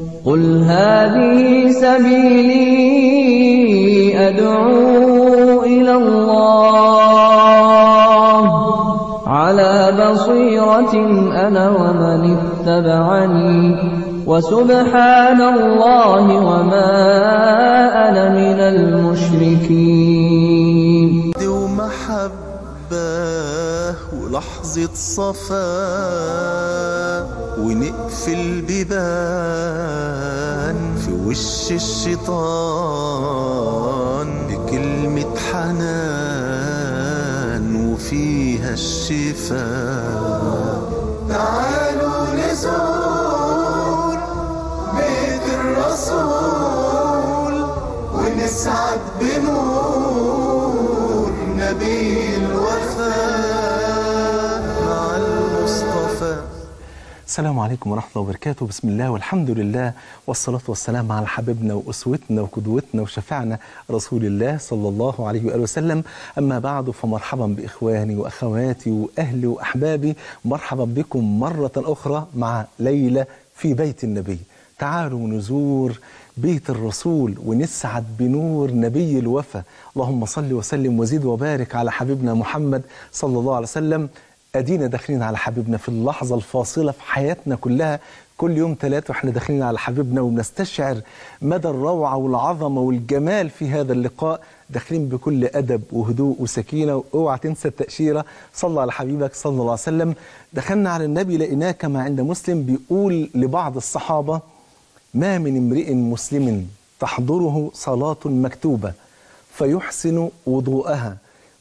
قل هذه سبيلي أدعو إلى الله على بصيرة أنا ومن اتبعني وسبحان الله وما أنا من المشركين ود ومحبة ولحظة صفاء ونقفل بيبان في وش الشيطان بكلمة حنان وفيها الشفاء تعالوا نزور بيت الرسول ونسعد بنور نبي الوفاء مع المصطفى السلام عليكم ورحمة الله وبركاته بسم الله والحمد لله والصلاة والسلام على حبيبنا وأسوتنا وقدوتنا وشفعنا رسول الله صلى الله عليه وآله وسلم أما بعد فمرحبا بإخواني وأخواتي وأهلي وأحبابي مرحبا بكم مرة أخرى مع ليلة في بيت النبي تعالوا نزور بيت الرسول ونسعد بنور نبي الوفا اللهم صل وسلم وزيد وبارك على حبيبنا محمد صلى الله عليه وسلم ادينا داخلين على حبيبنا في اللحظه الفاصله في حياتنا كلها كل يوم ثلاثة واحنا داخلين على حبيبنا وبنستشعر مدى الروعة والعظمة والجمال في هذا اللقاء داخلين بكل أدب وهدوء وسكينة واوعى تنسى التأشيرة صلى على حبيبك صلى الله عليه وسلم دخلنا على النبي لقيناه كما عند مسلم بيقول لبعض الصحابة ما من امرئ مسلم تحضره صلاة مكتوبة فيحسن وضوءها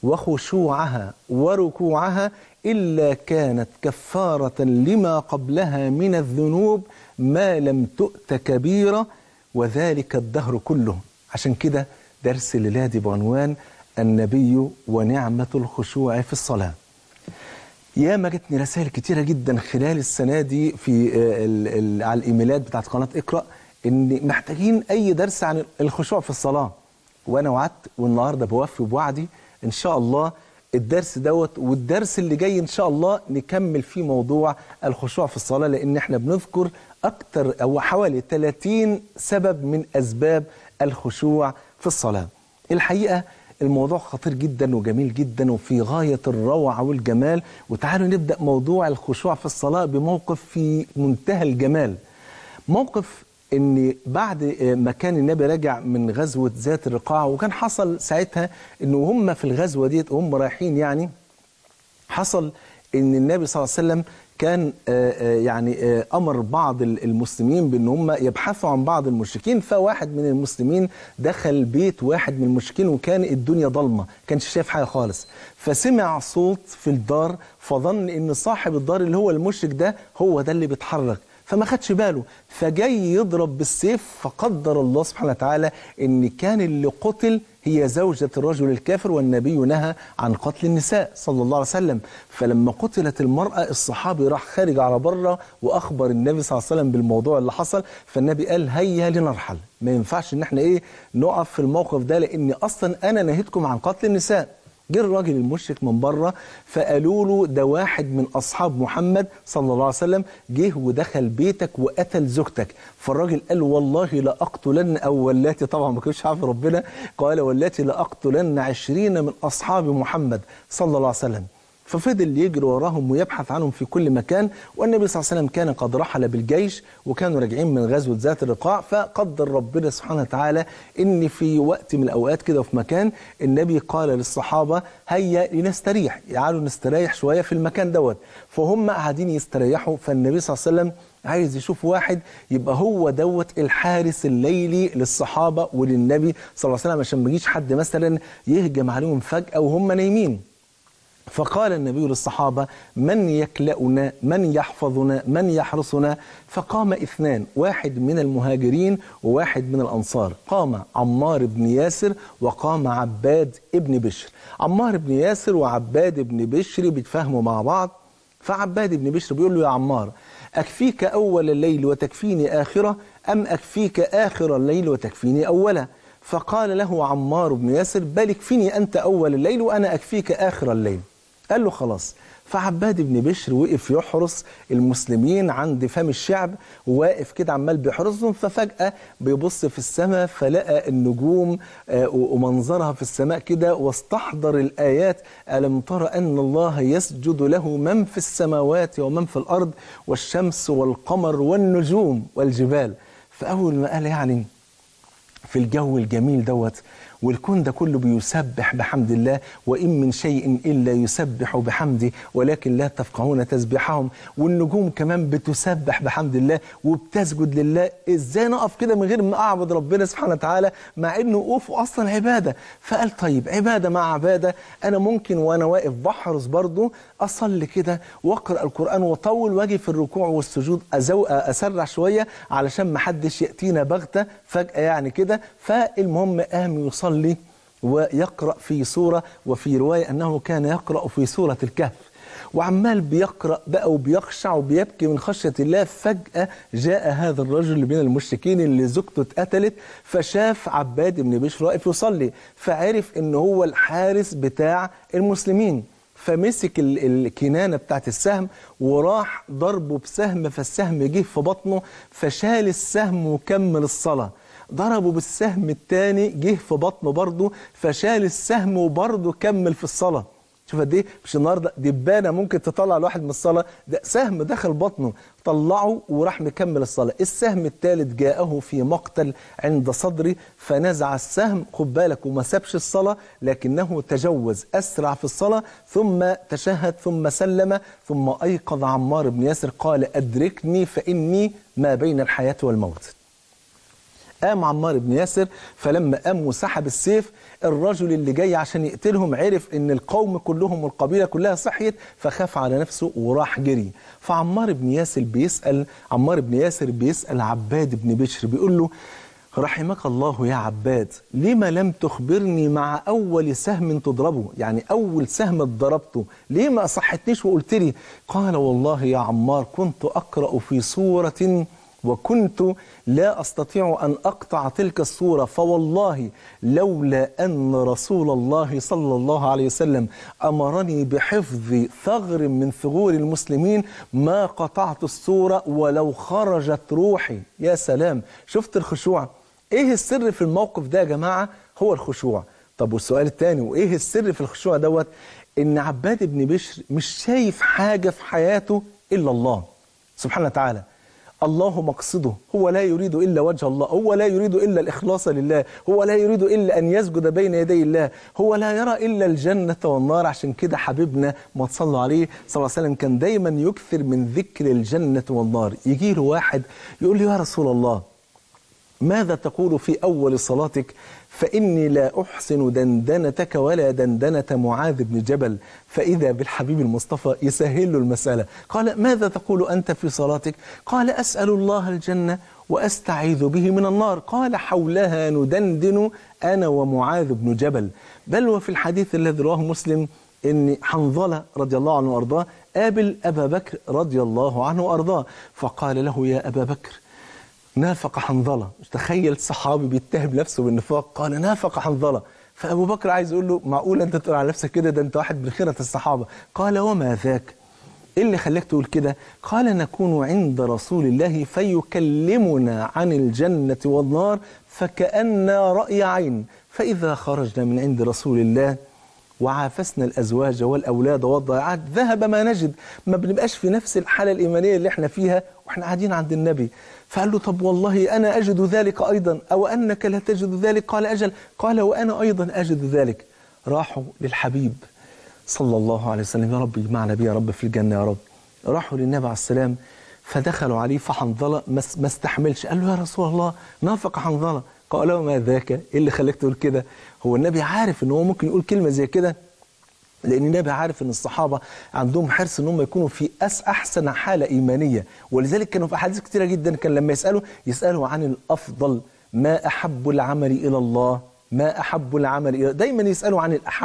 وخشوعها وركوعها إلا كانت كفارة لما قبلها من الذنوب ما لم تؤت كبيرة وذلك الدهر كله عشان كده درس الليلة بعنوان النبي ونعمة الخشوع في الصلاة يا ما جتني رسائل كتيرة جدا خلال السنة دي في آه، ال- ال- على الإيميلات بتاعت قناة اقرأ إن محتاجين أي درس عن الخشوع في الصلاة وأنا وعدت والنهاردة بوفي بوعدي إن شاء الله الدرس دوت والدرس اللي جاي إن شاء الله نكمل فيه موضوع الخشوع في الصلاة لأن إحنا بنذكر أكتر أو حوالي 30 سبب من أسباب الخشوع في الصلاة الحقيقة الموضوع خطير جدا وجميل جدا وفي غاية الروعة والجمال وتعالوا نبدأ موضوع الخشوع في الصلاة بموقف في منتهى الجمال موقف ان بعد ما كان النبي راجع من غزوة ذات الرقاع وكان حصل ساعتها انه هم في الغزوة ديت وهم رايحين يعني حصل ان النبي صلى الله عليه وسلم كان آه، آه، يعني آه، امر بعض ال- المسلمين بان هم يبحثوا عن بعض المشركين فواحد من المسلمين دخل بيت واحد من المشركين وكان الدنيا ضلمه كانش شايف حاجه خالص فسمع صوت في الدار فظن ان صاحب الدار اللي هو المشرك ده هو ده اللي بيتحرك فما خدش باله فجاي يضرب بالسيف فقدر الله سبحانه وتعالى ان كان اللي قتل هي زوجة الرجل الكافر والنبي نهى عن قتل النساء صلى الله عليه وسلم فلما قتلت المرأة الصحابي راح خارج على بره وأخبر النبي صلى الله عليه وسلم بالموضوع اللي حصل فالنبي قال هيا لنرحل ما ينفعش ان احنا ايه نقف في الموقف ده لان اصلا انا نهيتكم عن قتل النساء جه الراجل المشرك من بره فقالوا له ده واحد من اصحاب محمد صلى الله عليه وسلم جه ودخل بيتك وقتل زوجتك فالراجل قال والله لاقتلن او واللاتي طبعا ما كانش عارف ربنا قال واللاتي لاقتلن عشرين من اصحاب محمد صلى الله عليه وسلم ففضل يجري وراهم ويبحث عنهم في كل مكان والنبي صلى الله عليه وسلم كان قد رحل بالجيش وكانوا راجعين من غزوة ذات الرقاع فقدر ربنا سبحانه وتعالى ان في وقت من الاوقات كده وفي مكان النبي قال للصحابة هيا لنستريح تعالوا نستريح شوية في المكان دوت فهم قاعدين يستريحوا فالنبي صلى الله عليه وسلم عايز يشوف واحد يبقى هو دوت الحارس الليلي للصحابة وللنبي صلى الله عليه وسلم عشان ما يجيش حد مثلا يهجم عليهم فجأة وهم نايمين فقال النبي للصحابة من يكلأنا من يحفظنا من يحرسنا فقام اثنان واحد من المهاجرين وواحد من الأنصار قام عمار بن ياسر وقام عباد ابن بشر عمار بن ياسر وعباد بن بشر بيتفاهموا مع بعض فعباد بن بشر بيقول له يا عمار أكفيك أول الليل وتكفيني آخرة أم أكفيك آخر الليل وتكفيني أوله فقال له عمار بن ياسر بل اكفيني أنت أول الليل وأنا أكفيك آخر الليل قال له خلاص فعباد بن بشر وقف يحرس المسلمين عند فم الشعب وواقف كده عمال بيحرسهم ففجأة بيبص في السماء فلقى النجوم آه، ومنظرها في السماء كده واستحضر الآيات ألم تر أن الله يسجد له من في السماوات ومن في الأرض والشمس والقمر والنجوم والجبال فأول ما قال يعني في الجو الجميل دوت والكون ده كله بيسبح بحمد الله وإن من شيء إلا يسبح بحمده ولكن لا تفقهون تسبيحهم والنجوم كمان بتسبح بحمد الله وبتسجد لله إزاي نقف كده من غير ما أعبد ربنا سبحانه وتعالى مع إنه وقوفه أصلا عبادة فقال طيب عبادة مع عبادة أنا ممكن وأنا واقف بحرس برضه أصلي كده وأقرأ القرآن وأطول وأجي في الركوع والسجود أزو أسرع شوية علشان ما حدش يأتينا بغتة فجأة يعني كده فالمهم قام يصلي ويقرأ في سورة وفي رواية أنه كان يقرأ في سورة الكهف وعمال بيقرأ بقى وبيخشع وبيبكي من خشية الله فجأة جاء هذا الرجل من المشركين اللي زوجته اتقتلت فشاف عباد بن بشر واقف يصلي فعرف ان هو الحارس بتاع المسلمين فمسك ال- الكنانة بتاعت السهم وراح ضربه بسهم فالسهم جه في بطنه فشال السهم وكمل الصلاة ضربه بالسهم الثاني جه في بطنه برضه فشال السهم وبرضه كمل في الصلاة شوف قد ايه مش النهارده دبانه ممكن تطلع الواحد من الصلاه ده سهم دخل بطنه طلعه وراح مكمل الصلاه السهم الثالث جاءه في مقتل عند صدره فنزع السهم خد بالك وما سابش الصلاه لكنه تجوز اسرع في الصلاه ثم تشهد ثم سلم ثم ايقظ عمار بن ياسر قال ادركني فاني ما بين الحياه والموت قام عمار بن ياسر فلما قام وسحب السيف الرجل اللي جاي عشان يقتلهم عرف ان القوم كلهم والقبيله كلها صحيت فخاف على نفسه وراح جري فعمار بن ياسر بيسال عمار بن ياسر بيسال عباد بن بشر بيقول له رحمك الله يا عباد لما لم تخبرني مع أول سهم تضربه يعني أول سهم ضربته ليه ما صحتنيش وقلت لي قال والله يا عمار كنت أقرأ في سورة وكنت لا أستطيع أن أقطع تلك الصورة فوالله لولا أن رسول الله صلى الله عليه وسلم أمرني بحفظ ثغر من ثغور المسلمين ما قطعت الصورة ولو خرجت روحي يا سلام شفت الخشوع إيه السر في الموقف ده يا جماعة هو الخشوع طب والسؤال الثاني وإيه السر في الخشوع دوت إن عباد بن بشر مش شايف حاجة في حياته إلا الله سبحانه وتعالى الله مقصده هو لا يريد إلا وجه الله هو لا يريد إلا الإخلاص لله هو لا يريد إلا أن يسجد بين يدي الله هو لا يرى إلا الجنة والنار عشان كده حبيبنا ما تصلوا عليه صلى الله عليه وسلم كان دايما يكثر من ذكر الجنة والنار يجي له واحد يقول له يا رسول الله ماذا تقول في أول صلاتك فإني لا أحسن دندنتك ولا دندنة معاذ بن جبل فإذا بالحبيب المصطفى يسهل له المسألة قال ماذا تقول أنت في صلاتك قال أسأل الله الجنة وأستعيذ به من النار قال حولها ندندن أنا ومعاذ بن جبل بل وفي الحديث الذي رواه مسلم ان حنظله رضي الله عنه وارضاه قابل ابا بكر رضي الله عنه وارضاه فقال له يا ابا بكر نافق حنظله تخيل صحابي بيتهم نفسه بالنفاق قال نافق حنظله فابو بكر عايز يقول له معقول انت تقول على نفسك كده ده انت واحد من خيره الصحابه قال وما ذاك ايه اللي خلاك تقول كده قال نكون عند رسول الله فيكلمنا عن الجنه والنار فكأنا رأي عين فإذا خرجنا من عند رسول الله وعافسنا الأزواج والأولاد والضيعات ذهب ما نجد ما بنبقاش في نفس الحالة الإيمانية اللي احنا فيها واحنا قاعدين عند النبي فقال له طب والله أنا أجد ذلك أيضا أو أنك لا تجد ذلك قال أجل قال وأنا أيضا أجد ذلك راحوا للحبيب صلى الله عليه وسلم يا رب اجمعنا بيه يا رب في الجنة يا رب راحوا للنبي عليه السلام فدخلوا عليه فحنظلة ما ما استحملش قال له يا رسول الله نافق حنظلة قال له ما ذاك ايه اللي خلاك تقول كده هو النبي عارف ان هو ممكن يقول كلمة زي كده لان النبي عارف ان الصحابه عندهم حرص ان هم يكونوا في أس احسن حاله ايمانيه ولذلك كانوا في احاديث كثيره جدا كان لما يسالوا يسالوا عن الافضل ما احب العمل الى الله ما احب العمل الى دايما يسالوا عن الاحب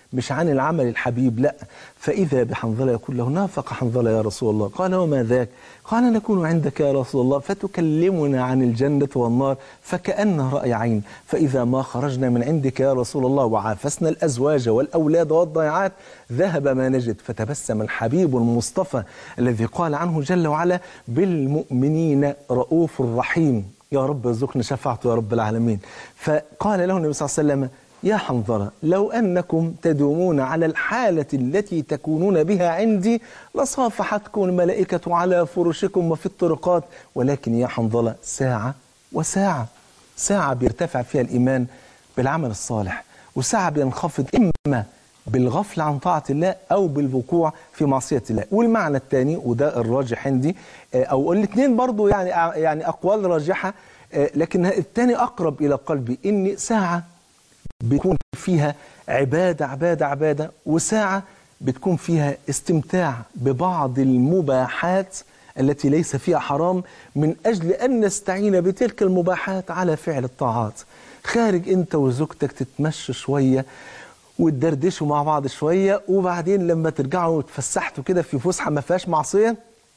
مش عن العمل الحبيب لا فإذا بحنظلة يقول له نافق حنظلة يا رسول الله قال وما ذاك قال نكون عندك يا رسول الله فتكلمنا عن الجنة والنار فكأن رأي عين فإذا ما خرجنا من عندك يا رسول الله وعافسنا الأزواج والأولاد والضيعات ذهب ما نجد فتبسم الحبيب المصطفى الذي قال عنه جل وعلا بالمؤمنين رؤوف رحيم يا رب ارزقنا شفاعته يا رب العالمين فقال له النبي صلى الله عليه وسلم يا حنظلة لو أنكم تدومون على الحالة التي تكونون بها عندي لصافحتكم الملائكة على فرشكم وفي الطرقات ولكن يا حنظلة ساعة وساعة ساعة بيرتفع فيها الإيمان بالعمل الصالح وساعة بينخفض إما بالغفل عن طاعة الله أو بالوقوع في معصية الله والمعنى الثاني وده الراجح عندي آه، أو الاثنين برضو يعني يعني أقوال راجحة آه، لكن الثاني أقرب إلى قلبي إن ساعة بيكون فيها عبادة عبادة عبادة وساعة بتكون فيها استمتاع ببعض المباحات التي ليس فيها حرام من أجل أن نستعين بتلك المباحات على فعل الطاعات خارج أنت وزوجتك تتمشوا شوية وتدردشوا مع بعض شوية وبعدين لما ترجعوا تفسحتوا كده في فسحة ما فيهاش معصية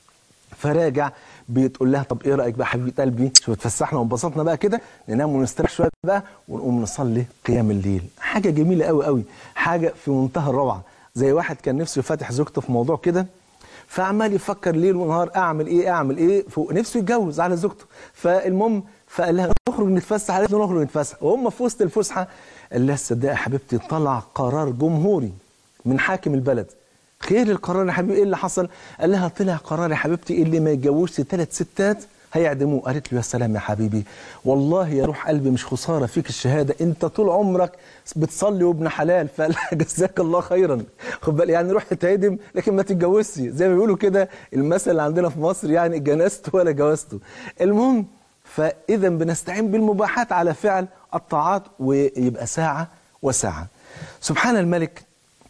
فراجع بتقول لها طب ايه رايك بقى حبيبه قلبي شو اتفسحنا وانبسطنا بقى كده ننام ونستريح شويه بقى ونقوم نصلي قيام الليل حاجه جميله قوي قوي حاجه في منتهى الروعه زي واحد كان نفسه يفتح زوجته في موضوع كده فعمال يفكر ليل ونهار اعمل ايه اعمل ايه فوق نفسه يتجوز على زوجته فالمهم فقال لها نخرج نتفسح قالت له نخرج نتفسح وهم في وسط الفسحه قال لها تصدقي يا حبيبتي طلع قرار جمهوري من حاكم البلد خير القرار يا حبيبي ايه اللي حصل؟ قال لها طلع قرار يا حبيبتي اللي ما يتجوزش ثلاث ستات هيعدموه قالت له يا سلام يا حبيبي والله يا روح قلبي مش خساره فيك الشهاده انت طول عمرك بتصلي وابن حلال فقال لها جزاك الله خيرا خد بالك يعني روح اتعدم لكن ما تتجوزش زي ما بيقولوا كده المثل اللي عندنا في مصر يعني جنست ولا جوزته المهم فاذا بنستعين بالمباحات على فعل الطاعات ويبقى ساعه وساعه سبحان الملك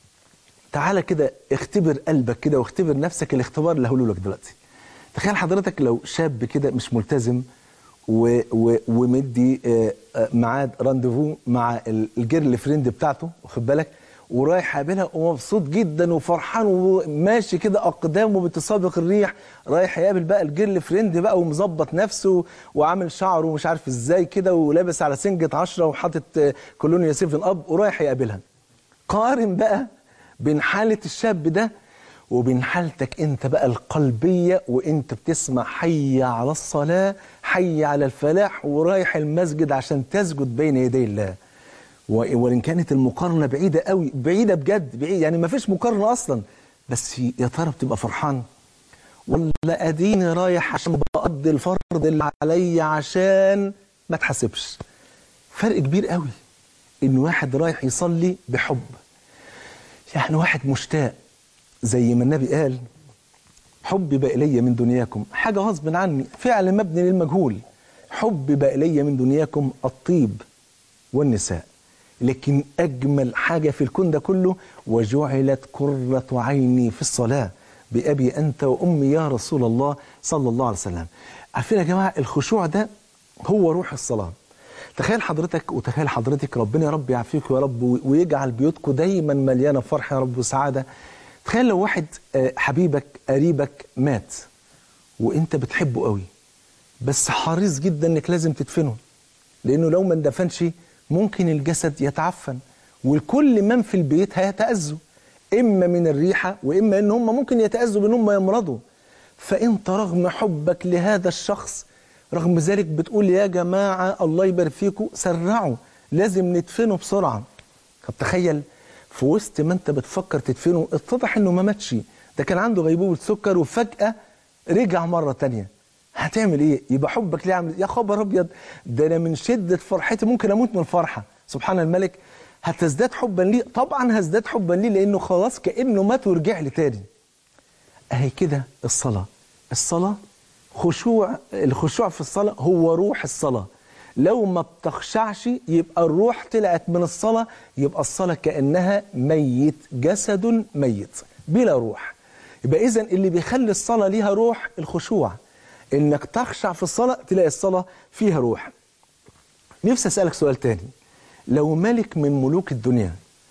تعالى كده اختبر قلبك كده واختبر نفسك الاختبار اللي هقوله لك دلوقتي تخيل حضرتك لو شاب كده مش ملتزم و و ومدي آه، آه، ميعاد رانديفو مع ال- الجيرل فريند بتاعته واخد بالك ورايح قابلها ومبسوط جدا وفرحان وماشي كده اقدامه بتسابق الريح رايح يقابل بقى الجيرل فريند بقى ومظبط نفسه وعامل شعره ومش عارف ازاي كده ولابس على سنجة عشرة وحاطط آه، كولونيا سيفن اب ورايح يقابلها قارن بقى بين حالة الشاب ده وبين حالتك انت بقى القلبية وانت بتسمع حي على الصلاة حي على الفلاح ورايح المسجد عشان تسجد بين يدي الله و- وان كانت المقارنة بعيدة قوي بعيدة بجد بعيد يعني ما فيش مقارنة اصلا بس يا ترى بتبقى فرحان ولا اديني رايح عشان بقضي الفرض اللي عليا عشان ما تحاسبش فرق كبير قوي ان واحد رايح يصلي بحب يعني واحد مشتاق زي ما النبي قال حبب إلي من دنياكم حاجة غصب عني فعل مبني للمجهول حبب إلي من دنياكم الطيب والنساء لكن أجمل حاجة في الكون ده كله وجعلت قرة عيني في الصلاة بأبي أنت وأمي يا رسول الله صلى الله عليه وسلم عارفين يا جماعة الخشوع ده هو روح الصلاة تخيل حضرتك وتخيل حضرتك ربنا يا رب يعافيك يا رب و- ويجعل بيوتكم دايما مليانة فرح يا رب وسعادة تخيل لو واحد آه، حبيبك قريبك مات وانت بتحبه قوي بس حريص جدا انك لازم تدفنه لانه لو ما اندفنش ممكن الجسد يتعفن والكل من في البيت هيتأذوا اما من الريحه واما ان هم ممكن يتأذوا بان هم يمرضوا فانت رغم حبك لهذا الشخص رغم ذلك بتقول يا جماعه الله يبارك فيكم سرعوا لازم ندفنه بسرعه طب تخيل في وسط ما انت بتفكر تدفنه اتضح انه ما ماتش ده كان عنده غيبوبه سكر وفجاه رجع مره تانية هتعمل ايه يبقى حبك ليه عامل يا خبر ابيض ده انا من شده فرحتي ممكن اموت من الفرحه سبحان الملك هتزداد حبا ليه طبعا هزداد حبا ليه لانه خلاص كانه مات ورجع لي تاني اهي كده الصلاه الصلاه خشوع الخشوع في الصلاه هو روح الصلاه لو ما بتخشعش يبقى الروح طلعت من الصلاه يبقى الصلاه كانها ميت جسد ميت بلا روح يبقى اذا اللي بيخلي الصلاه ليها روح الخشوع انك تخشع في الصلاه تلاقي الصلاه فيها روح نفسي اسالك سؤال تاني لو ملك من ملوك الدنيا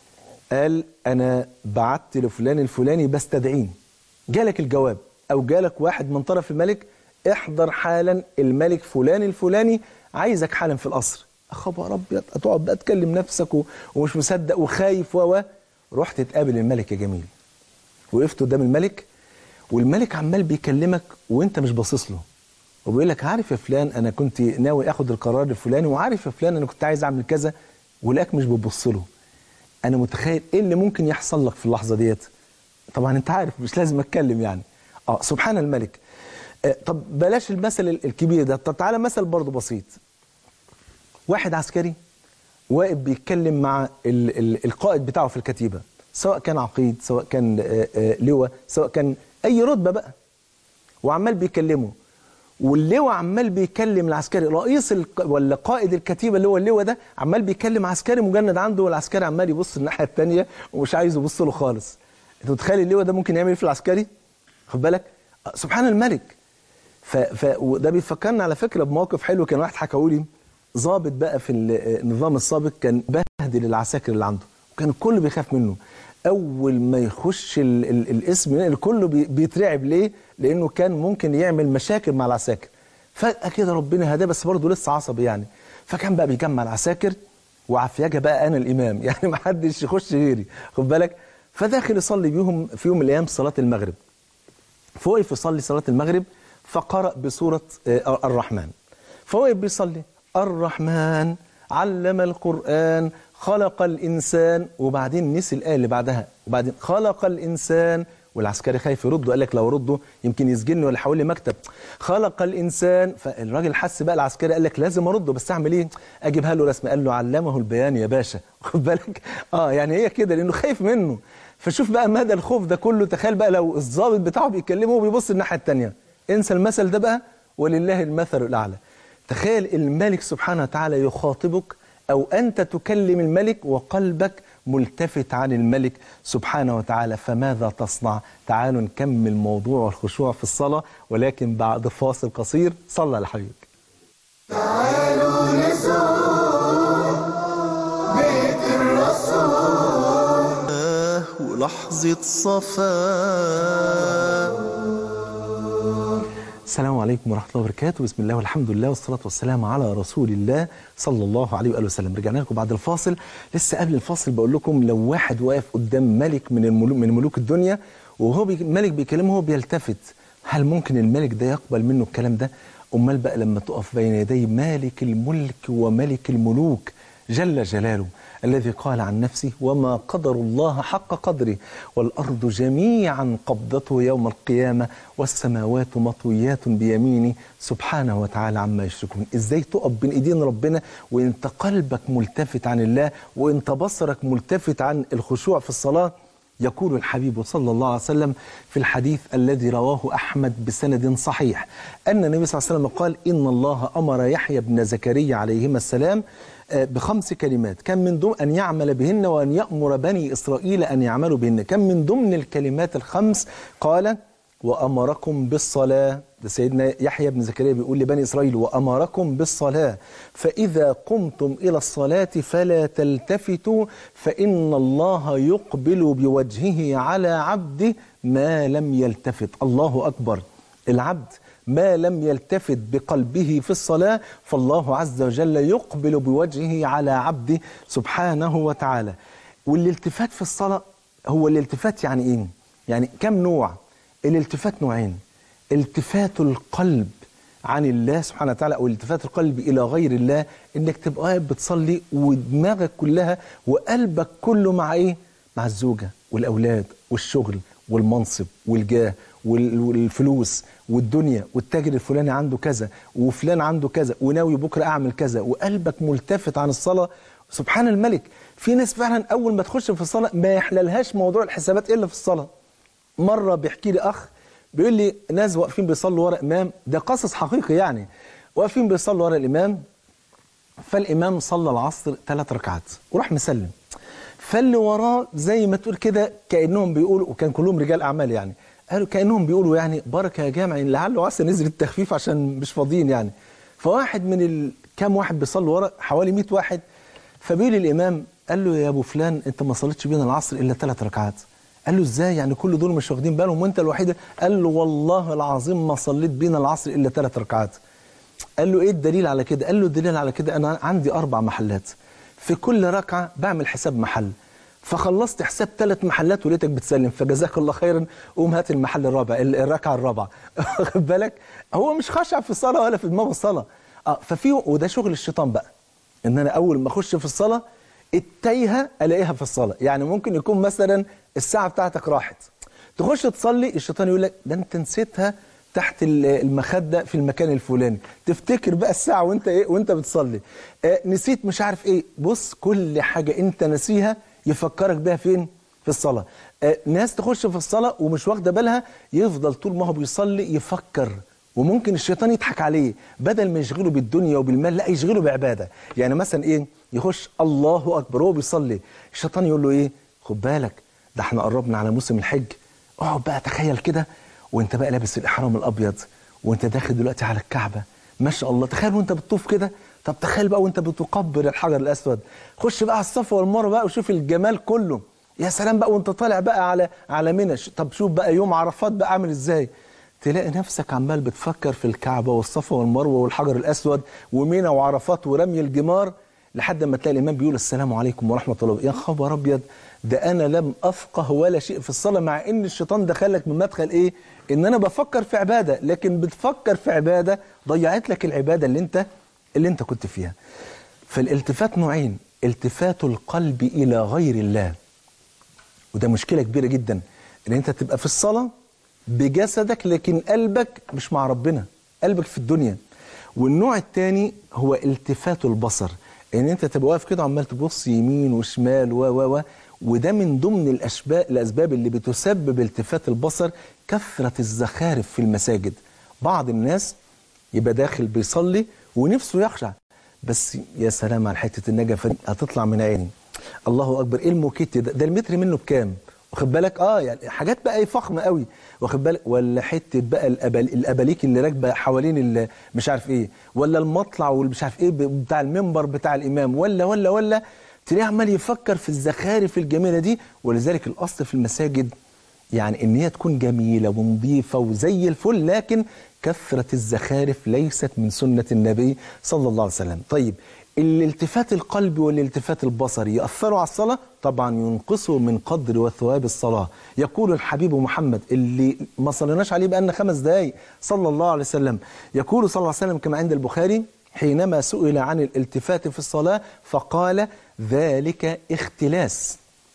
قال انا بعت لفلان الفلاني بستدعيه جالك الجواب او جالك واحد من طرف الملك احضر حالا الملك فلان الفلاني عايزك حالا في القصر خبر ابيض هتقعد بقى تكلم نفسك و- ومش مصدق وخايف و و رحت تقابل الملك يا جميل وقفت قدام الملك والملك عمال بيكلمك وانت مش باصص له وبيقول لك عارف يا فلان انا كنت ناوي اخد القرار الفلاني وعارف يا فلان انا كنت عايز اعمل كذا ولاك مش بتبص له انا متخيل ايه اللي ممكن يحصل لك في اللحظه ديت طبعا انت عارف مش لازم اتكلم يعني اه سبحان الملك آه طب بلاش المثل ال- الكبير ده طب تعالى مثل برضه بسيط واحد عسكري واقف بيتكلم مع ال ال القائد بتاعه في الكتيبه سواء كان عقيد سواء كان آه، آه، لواء سواء كان اي رتبه بقى وعمال بيكلمه واللواء عمال بيكلم العسكري رئيس الق... ولا قائد الكتيبه اللي هو اللواء ده عمال بيكلم عسكري مجند عنده والعسكري عمال يبص الناحيه الثانيه ومش عايز يبص له خالص انت متخيل اللواء ده ممكن يعمل ايه في العسكري خد بالك آه، سبحان الملك ف... ف... وده بيفكرنا على فكره بموقف حلو كان واحد حكاه لي ضابط بقى في ال- النظام السابق كان بهدل العساكر اللي عنده وكان الكل بيخاف منه اول ما يخش ال... ال... الاسم الكل بي... بيترعب ليه لانه كان ممكن يعمل مشاكل مع العساكر فجاه كده ربنا هداه بس برضه لسه عصبي يعني فكان بقى بيجمع العساكر وعفياجه بقى انا الامام يعني ما حدش يخش غيري خد بالك فداخل يصلي بيهم في يوم من الايام صلاه المغرب فوقف يصلي صلاة المغرب فقرأ بسورة آه، الرحمن فوقف بيصلي الرحمن علم القرآن خلق الإنسان وبعدين نسي الآية اللي بعدها وبعدين خلق الإنسان والعسكري خايف يرده قال لك لو رده يمكن يسجنني ولا يحول لي مكتب خلق الانسان فالراجل حس بقى العسكري قال لك لازم ارده بس اعمل ايه اجيبها له رسمي قال له علمه البيان يا باشا خد بالك اه يعني هي كده لانه خايف منه فشوف بقى مدى الخوف ده كله تخيل بقى لو الضابط بتاعه بيكلمه وبيبص الناحيه الثانيه انسى المثل ده بقى ولله المثل الاعلى تخيل الملك سبحانه وتعالى يخاطبك او انت تكلم الملك وقلبك ملتفت عن الملك سبحانه وتعالى فماذا تصنع تعالوا نكمل موضوع الخشوع في الصلاة ولكن بعد فاصل قصير صلى على حبيبك تعالوا نزور بيت الرسول ولحظة صفاء السلام عليكم ورحمة الله وبركاته بسم الله والحمد لله والصلاة والسلام على رسول الله صلى الله عليه وآله وسلم رجعنا لكم بعد الفاصل لسه قبل الفاصل بقول لكم لو واحد واقف قدام ملك من الملوك من ملوك الدنيا وهو بي الملك بيكلمه هو بيلتفت هل ممكن الملك ده يقبل منه الكلام ده امال بقى لما تقف بين يدي مالك الملك وملك الملوك جل جلاله الذي قال عن نفسه وما قدر الله حق قدره والأرض جميعا قبضته يوم القيامة والسماوات مطويات بيمينه سبحانه وتعالى عما يشركون ازاي تقف بين ايدين ربنا وانت قلبك ملتفت عن الله وانت بصرك ملتفت عن الخشوع في الصلاة يقول الحبيب صلى الله عليه وسلم في الحديث الذي رواه أحمد بسند صحيح أن النبي صلى الله عليه وسلم قال إن الله أمر يحيى بن زكريا عليهما السلام آه، بخمس كلمات كان من ضمن أن يعمل بهن وأن يأمر بني إسرائيل أن يعملوا بهن كان من ضمن الكلمات الخمس قال وأمركم بالصلاة ده سيدنا يحيى بن زكريا بيقول لبني إسرائيل وأمركم بالصلاة فإذا قمتم إلى الصلاة فلا تلتفتوا فإن الله يقبل بوجهه على عبده ما لم يلتفت الله أكبر العبد ما لم يلتفت بقلبه في الصلاة فالله عز وجل يقبل بوجهه على عبده سبحانه وتعالى والالتفات في الصلاة هو الالتفات يعني إيه؟ يعني كم نوع؟ الالتفات نوعين التفات القلب عن الله سبحانه وتعالى او التفات القلب الى غير الله انك تبقى قاعد بتصلي ودماغك كلها وقلبك كله مع ايه؟ مع الزوجه والاولاد والشغل والمنصب والجاه وال- والفلوس والدنيا والتاجر الفلاني عنده كذا وفلان عنده كذا وناوي بكره اعمل كذا وقلبك ملتفت عن الصلاه سبحان الملك في ناس فعلا اول ما تخش في الصلاه ما يحللهاش موضوع الحسابات الا في الصلاه مره بيحكي لي اخ بيقول لي ناس واقفين بيصلوا ورا امام ده قصص حقيقي يعني واقفين بيصلوا ورا الامام فالامام صلى العصر ثلاث ركعات وراح مسلم فاللي وراه زي ما تقول كده كانهم بيقولوا وكان كلهم رجال اعمال يعني قالوا كانهم بيقولوا يعني بركه يا جامع لعله عسى نزل التخفيف عشان مش فاضيين يعني فواحد من ال... كام واحد بيصلوا ورا حوالي 100 واحد فبيقول الامام قال له يا ابو فلان انت ما صليتش بينا العصر الا ثلاث ركعات قال له ازاي يعني كل دول مش واخدين بالهم وانت الوحيد قال له والله العظيم ما صليت بينا العصر الا ثلاث ركعات قال له ايه الدليل على كده قال له الدليل على كده انا عندي اربع محلات في كل ركعه بعمل حساب محل فخلصت حساب ثلاث محلات ولقيتك بتسلم فجزاك الله خيرا قوم هات المحل الرابع ال- الركعه الرابعه واخد بالك هو مش خاشع في الصلاه ولا في دماغه الصلاه اه ففي وده شغل الشيطان بقى ان انا اول ما اخش في الصلاه التايهه الاقيها في الصلاه يعني ممكن يكون مثلا الساعه بتاعتك راحت تخش تصلي الشيطان يقول لك ده انت نسيتها تحت ال- المخده في المكان الفلاني تفتكر بقى الساعه وانت ايه وانت بتصلي آه نسيت مش عارف ايه بص كل حاجه انت نسيها يفكرك بيها فين في الصلاه آه ناس تخش في الصلاه ومش واخده بالها يفضل طول ما هو بيصلي يفكر وممكن الشيطان يضحك عليه بدل ما يشغله بالدنيا وبالمال لا يشغله بعباده يعني مثلا ايه يخش الله اكبر وهو بيصلي الشيطان يقول له ايه خد بالك ده احنا قربنا على موسم الحج اقعد بقى تخيل كده وانت بقى لابس الاحرام الابيض وانت داخل دلوقتي على الكعبه ما شاء الله تخيل وانت بتطوف كده طب تخيل بقى وانت بتقبل الحجر الاسود خش بقى على الصفا والمروه بقى وشوف الجمال كله يا سلام بقى وانت طالع بقى على على منى ش- طب شوف بقى يوم عرفات بقى عامل ازاي تلاقي نفسك عمال بتفكر في الكعبه والصفا والمروه والحجر الاسود ومنى وعرفات ورمي الجمار لحد ما تلاقي الامام بيقول السلام عليكم ورحمه الله يا خبر ابيض ده انا لم افقه ولا شيء في الصلاه مع ان الشيطان دخلك من مدخل ايه ان انا بفكر في عباده لكن بتفكر في عباده ضيعت لك العباده اللي انت اللي انت كنت فيها فالالتفات نوعين التفات القلب الى غير الله وده مشكله كبيره جدا ان انت تبقى في الصلاه بجسدك لكن قلبك مش مع ربنا قلبك في الدنيا والنوع الثاني هو التفات البصر ان انت تبقى واقف كده عمال تبص يمين وشمال و و و وده من ضمن الاسباب الاسباب اللي بتسبب التفات البصر كثره الزخارف في المساجد بعض الناس يبقى داخل بيصلي ونفسه يخشع بس يا سلام على حته النجفه دي هتطلع من عيني الله اكبر ايه الموكيت ده ده المتر منه بكام واخد بالك اه يعني حاجات بقى ايه فخمه قوي واخد بالك ولا حته بقى الأبل الاباليك اللي راكبه حوالين ال- مش عارف ايه ولا المطلع والمش عارف ايه ب- بتاع المنبر بتاع الامام ولا ولا ولا تلاقيه عمال يفكر في الزخارف الجميله دي ولذلك الاصل في المساجد يعني ان هي تكون جميله ونظيفه وزي الفل لكن كثره الزخارف ليست من سنه النبي صلى الله عليه وسلم. طيب الالتفات القلبي والالتفات البصري ياثروا على الصلاه؟ طبعا ينقصوا من قدر وثواب الصلاه. يقول الحبيب محمد اللي ما صليناش عليه بقالنا خمس دقائق صلى الله عليه وسلم يقول صلى الله عليه وسلم كما عند البخاري حينما سئل عن الالتفات في الصلاه فقال ذلك اختلاس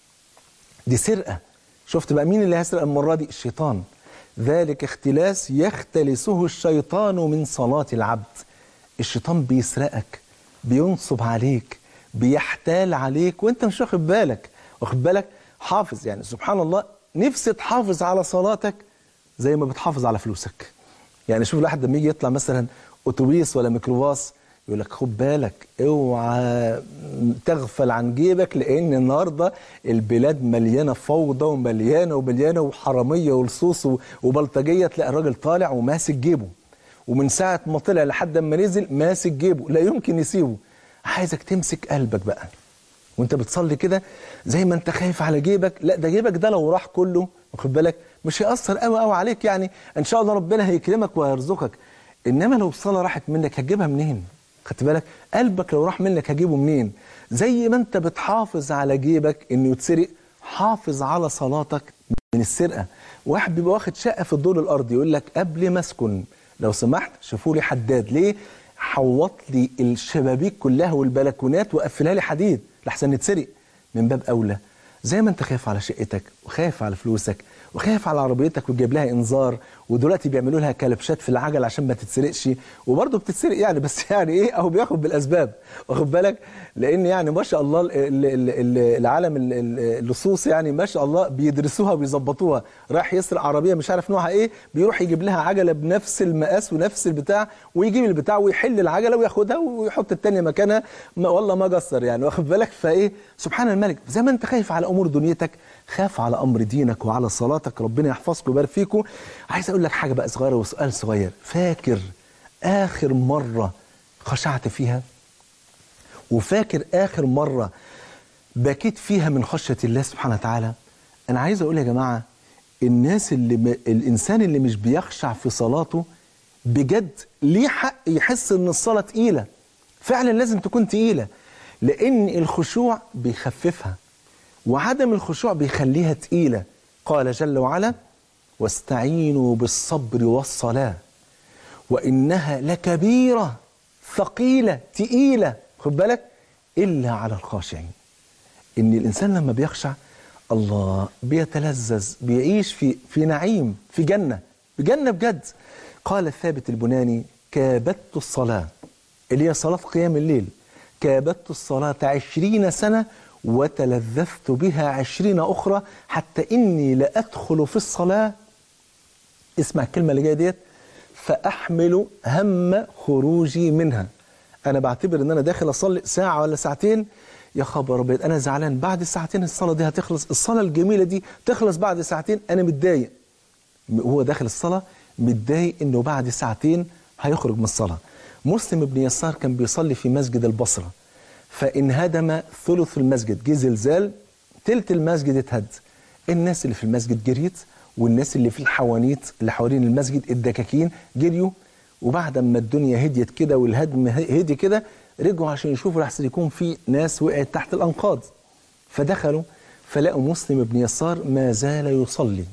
دي سرقة شفت بقى مين اللي هيسرق المرة دي الشيطان ذلك اختلاس يختلسه الشيطان من صلاة العبد الشيطان بيسرقك بينصب عليك بيحتال عليك وانت مش واخد بالك واخد بالك حافظ يعني سبحان الله نفسي تحافظ على صلاتك زي ما بتحافظ على فلوسك يعني شوف الواحد لما يجي يطلع مثلا اتوبيس ولا ميكروباص يقول لك خد بالك اوعى تغفل عن جيبك لان النهارده البلاد مليانه فوضى ومليانه ومليانه وحراميه ولصوص وبلطجيه تلاقي الراجل طالع وماسك جيبه ومن ساعه ما طلع لحد ما نزل ماسك جيبه لا يمكن يسيبه عايزك تمسك قلبك بقى وانت بتصلي كده زي ما انت خايف على جيبك لا ده جيبك ده لو راح كله واخد بالك مش هيأثر قوي قوي عليك يعني ان شاء الله ربنا هيكرمك وهيرزقك انما لو الصلاه راحت منك هتجيبها منين خدت بالك قلبك لو راح منك هجيبه منين زي ما انت بتحافظ على جيبك انه يتسرق حافظ على صلاتك من السرقه واحد بيبقى واخد شقه في الدور الارضي يقول لك قبل ما اسكن لو سمحت شوفوا لي حداد ليه حوط لي الشبابيك كلها والبلكونات وقفلها لي حديد لحسن نتسرق من باب اولى زي ما انت خايف على شقتك وخايف على فلوسك وخايف على عربيتك وتجيب لها انذار ودلوقتي بيعملوا لها كلبشات في العجل عشان ما تتسرقش وبرضه بتتسرق يعني بس يعني ايه اهو بياخد بالاسباب واخد بالك لان يعني ما شاء الله ال- ال- ال- العالم ال- ال- اللصوص يعني ما شاء الله بيدرسوها وبيظبطوها رايح يسرق عربيه مش عارف نوعها ايه بيروح يجيب لها عجله بنفس المقاس ونفس البتاع ويجيب البتاع ويحل العجله وياخدها ويحط التانية مكانها ما والله ما قصر يعني واخد بالك فايه سبحان الملك زي ما انت خايف على امور دنيتك خاف على امر دينك وعلى صلاتك ربنا يحفظكم ويبارك فيكم عايز اقول لك حاجه بقى صغيره وسؤال صغير فاكر اخر مره خشعت فيها وفاكر اخر مره بكيت فيها من خشية الله سبحانه وتعالى أنا عايز أقول يا جماعة الناس اللي م... الإنسان اللي مش بيخشع في صلاته بجد ليه حق يحس إن الصلاة تقيلة فعلا لازم تكون تقيلة لأن الخشوع بيخففها وعدم الخشوع بيخليها تقيلة قال جل وعلا واستعينوا بالصبر والصلاة وإنها لكبيرة ثقيلة تقيلة خد بالك إلا على الخاشعين إن الإنسان لما بيخشع الله بيتلذذ بيعيش في في نعيم في جنة بجنة بجد قال الثابت البناني كابدت الصلاة اللي هي صلاة قيام الليل كابدت الصلاة عشرين سنة وتلذذت بها عشرين أخرى حتى إني لأدخل في الصلاة اسمع الكلمة اللي جاية ديت فأحمل هم خروجي منها أنا بعتبر إن أنا داخل أصلي ساعة ولا ساعتين يا خبر أبيض أنا زعلان بعد ساعتين الصلاة دي هتخلص الصلاة الجميلة دي تخلص بعد ساعتين أنا متضايق هو داخل الصلاة متضايق إنه بعد ساعتين هيخرج من الصلاة مسلم بن يسار كان بيصلي في مسجد البصرة فانهدم ثلث المسجد جه زلزال تلت المسجد اتهد الناس اللي في المسجد جريت والناس اللي في الحوانيت اللي حوالين المسجد الدكاكين جريوا وبعد ما الدنيا هديت كده والهدم هدي كده رجعوا عشان يشوفوا لحسن يكون في ناس وقعت تحت الانقاض فدخلوا فلقوا مسلم بن يسار ما زال يصلي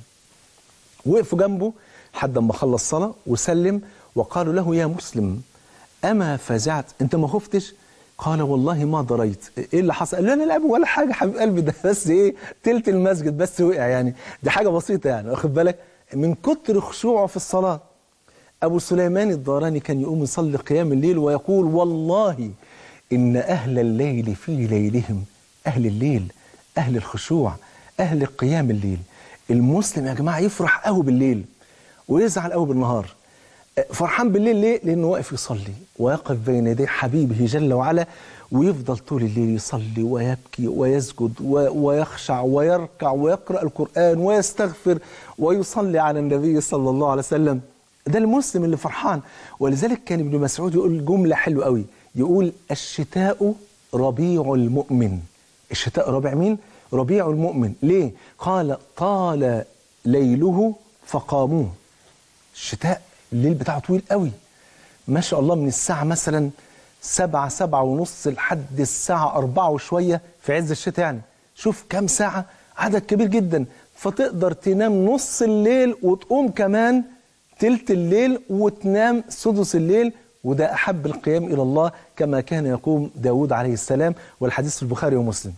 وقفوا جنبه لحد ما خلص صلاه وسلم وقالوا له يا مسلم اما فزعت انت ما خفتش قال والله ما دريت ايه اللي حصل قال لا لا لا ولا حاجه حبيب قلبي ده بس ايه تلت المسجد بس وقع يعني دي حاجه بسيطه يعني واخد بالك من كتر خشوعه في الصلاه ابو سليمان الداراني كان يقوم يصلي قيام الليل ويقول والله ان اهل الليل في ليلهم اهل الليل اهل الخشوع اهل قيام الليل المسلم يا جماعه يفرح قوي بالليل ويزعل قوي بالنهار فرحان بالليل ليه؟ لأنه واقف يصلي ويقف بين يدي حبيبه جل وعلا ويفضل طول الليل يصلي ويبكي ويسجد ويخشع ويركع ويقرأ القرآن ويستغفر ويصلي على النبي صلى الله عليه وسلم ده المسلم اللي فرحان ولذلك كان ابن مسعود يقول جملة حلوة قوي يقول الشتاء ربيع المؤمن الشتاء ربيع مين؟ ربيع المؤمن ليه؟ قال طال ليله فقاموه الشتاء الليل بتاعه طويل قوي ما شاء الله من الساعة مثلا سبعة سبعة ونص لحد الساعة أربعة وشوية في عز الشتاء يعني شوف كام ساعة عدد كبير جدا فتقدر تنام نص الليل وتقوم كمان تلت الليل وتنام سدس الليل وده أحب القيام إلى الله كما كان يقوم داود عليه السلام والحديث في البخاري ومسلم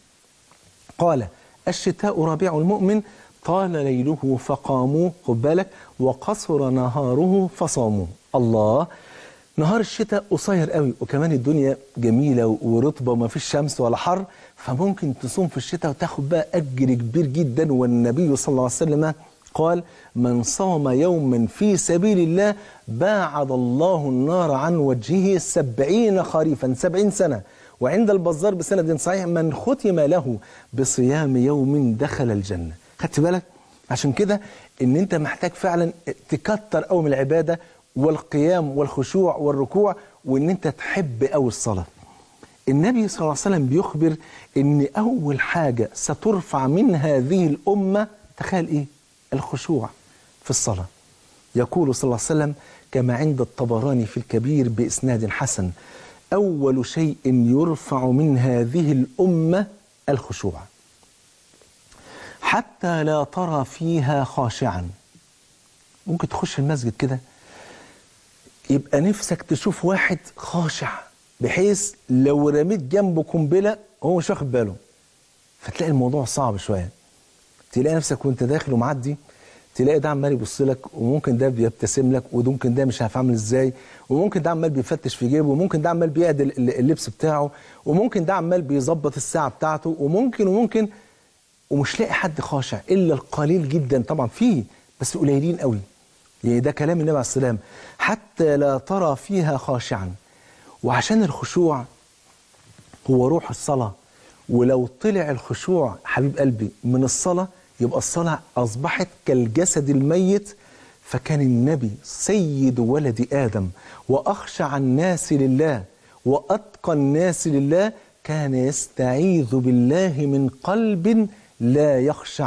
قال الشتاء ربيع المؤمن طال ليله فقاموا خد بالك وقصر نهاره فصاموا الله نهار الشتاء قصير قوي وكمان الدنيا جميلة ورطبة وما فيش شمس ولا حر فممكن تصوم في الشتاء وتاخد بقى أجر كبير جدا والنبي صلى الله عليه وسلم قال من صام يوما في سبيل الله باعد الله النار عن وجهه سبعين خريفا سبعين سنة وعند البزار بسند صحيح من ختم له بصيام يوم دخل الجنة خدت بالك عشان كده ان انت محتاج فعلا تكتر قوي من العباده والقيام والخشوع والركوع وان انت تحب قوي الصلاه النبي صلى الله عليه وسلم بيخبر ان اول حاجه سترفع من هذه الامه تخيل ايه الخشوع في الصلاه يقول صلى الله عليه وسلم كما عند الطبراني في الكبير باسناد حسن اول شيء يرفع من هذه الامه الخشوع حتى لا ترى فيها خاشعا ممكن تخش المسجد كده يبقى نفسك تشوف واحد خاشع بحيث لو رميت جنبه قنبله هو مش واخد باله فتلاقي الموضوع صعب شويه تلاقي نفسك وانت داخل ومعدي تلاقي ده عمال يبص لك وممكن ده بيبتسم لك وممكن ده مش عارف عامل ازاي وممكن ده عمال بيفتش في جيبه وممكن ده عمال بيعدل اللبس بتاعه وممكن ده عمال بيظبط الساعه بتاعته وممكن وممكن ومش لاقي حد خاشع الا القليل جدا طبعا فيه بس قليلين قوي يعني ده كلام النبي عليه السلام حتى لا ترى فيها خاشعا وعشان الخشوع هو روح الصلاة ولو طلع الخشوع حبيب قلبي من الصلاة يبقى الصلاة أصبحت كالجسد الميت فكان النبي سيد ولد آدم وأخشع الناس لله وأتقى الناس لله كان يستعيذ بالله من قلب لا يخشع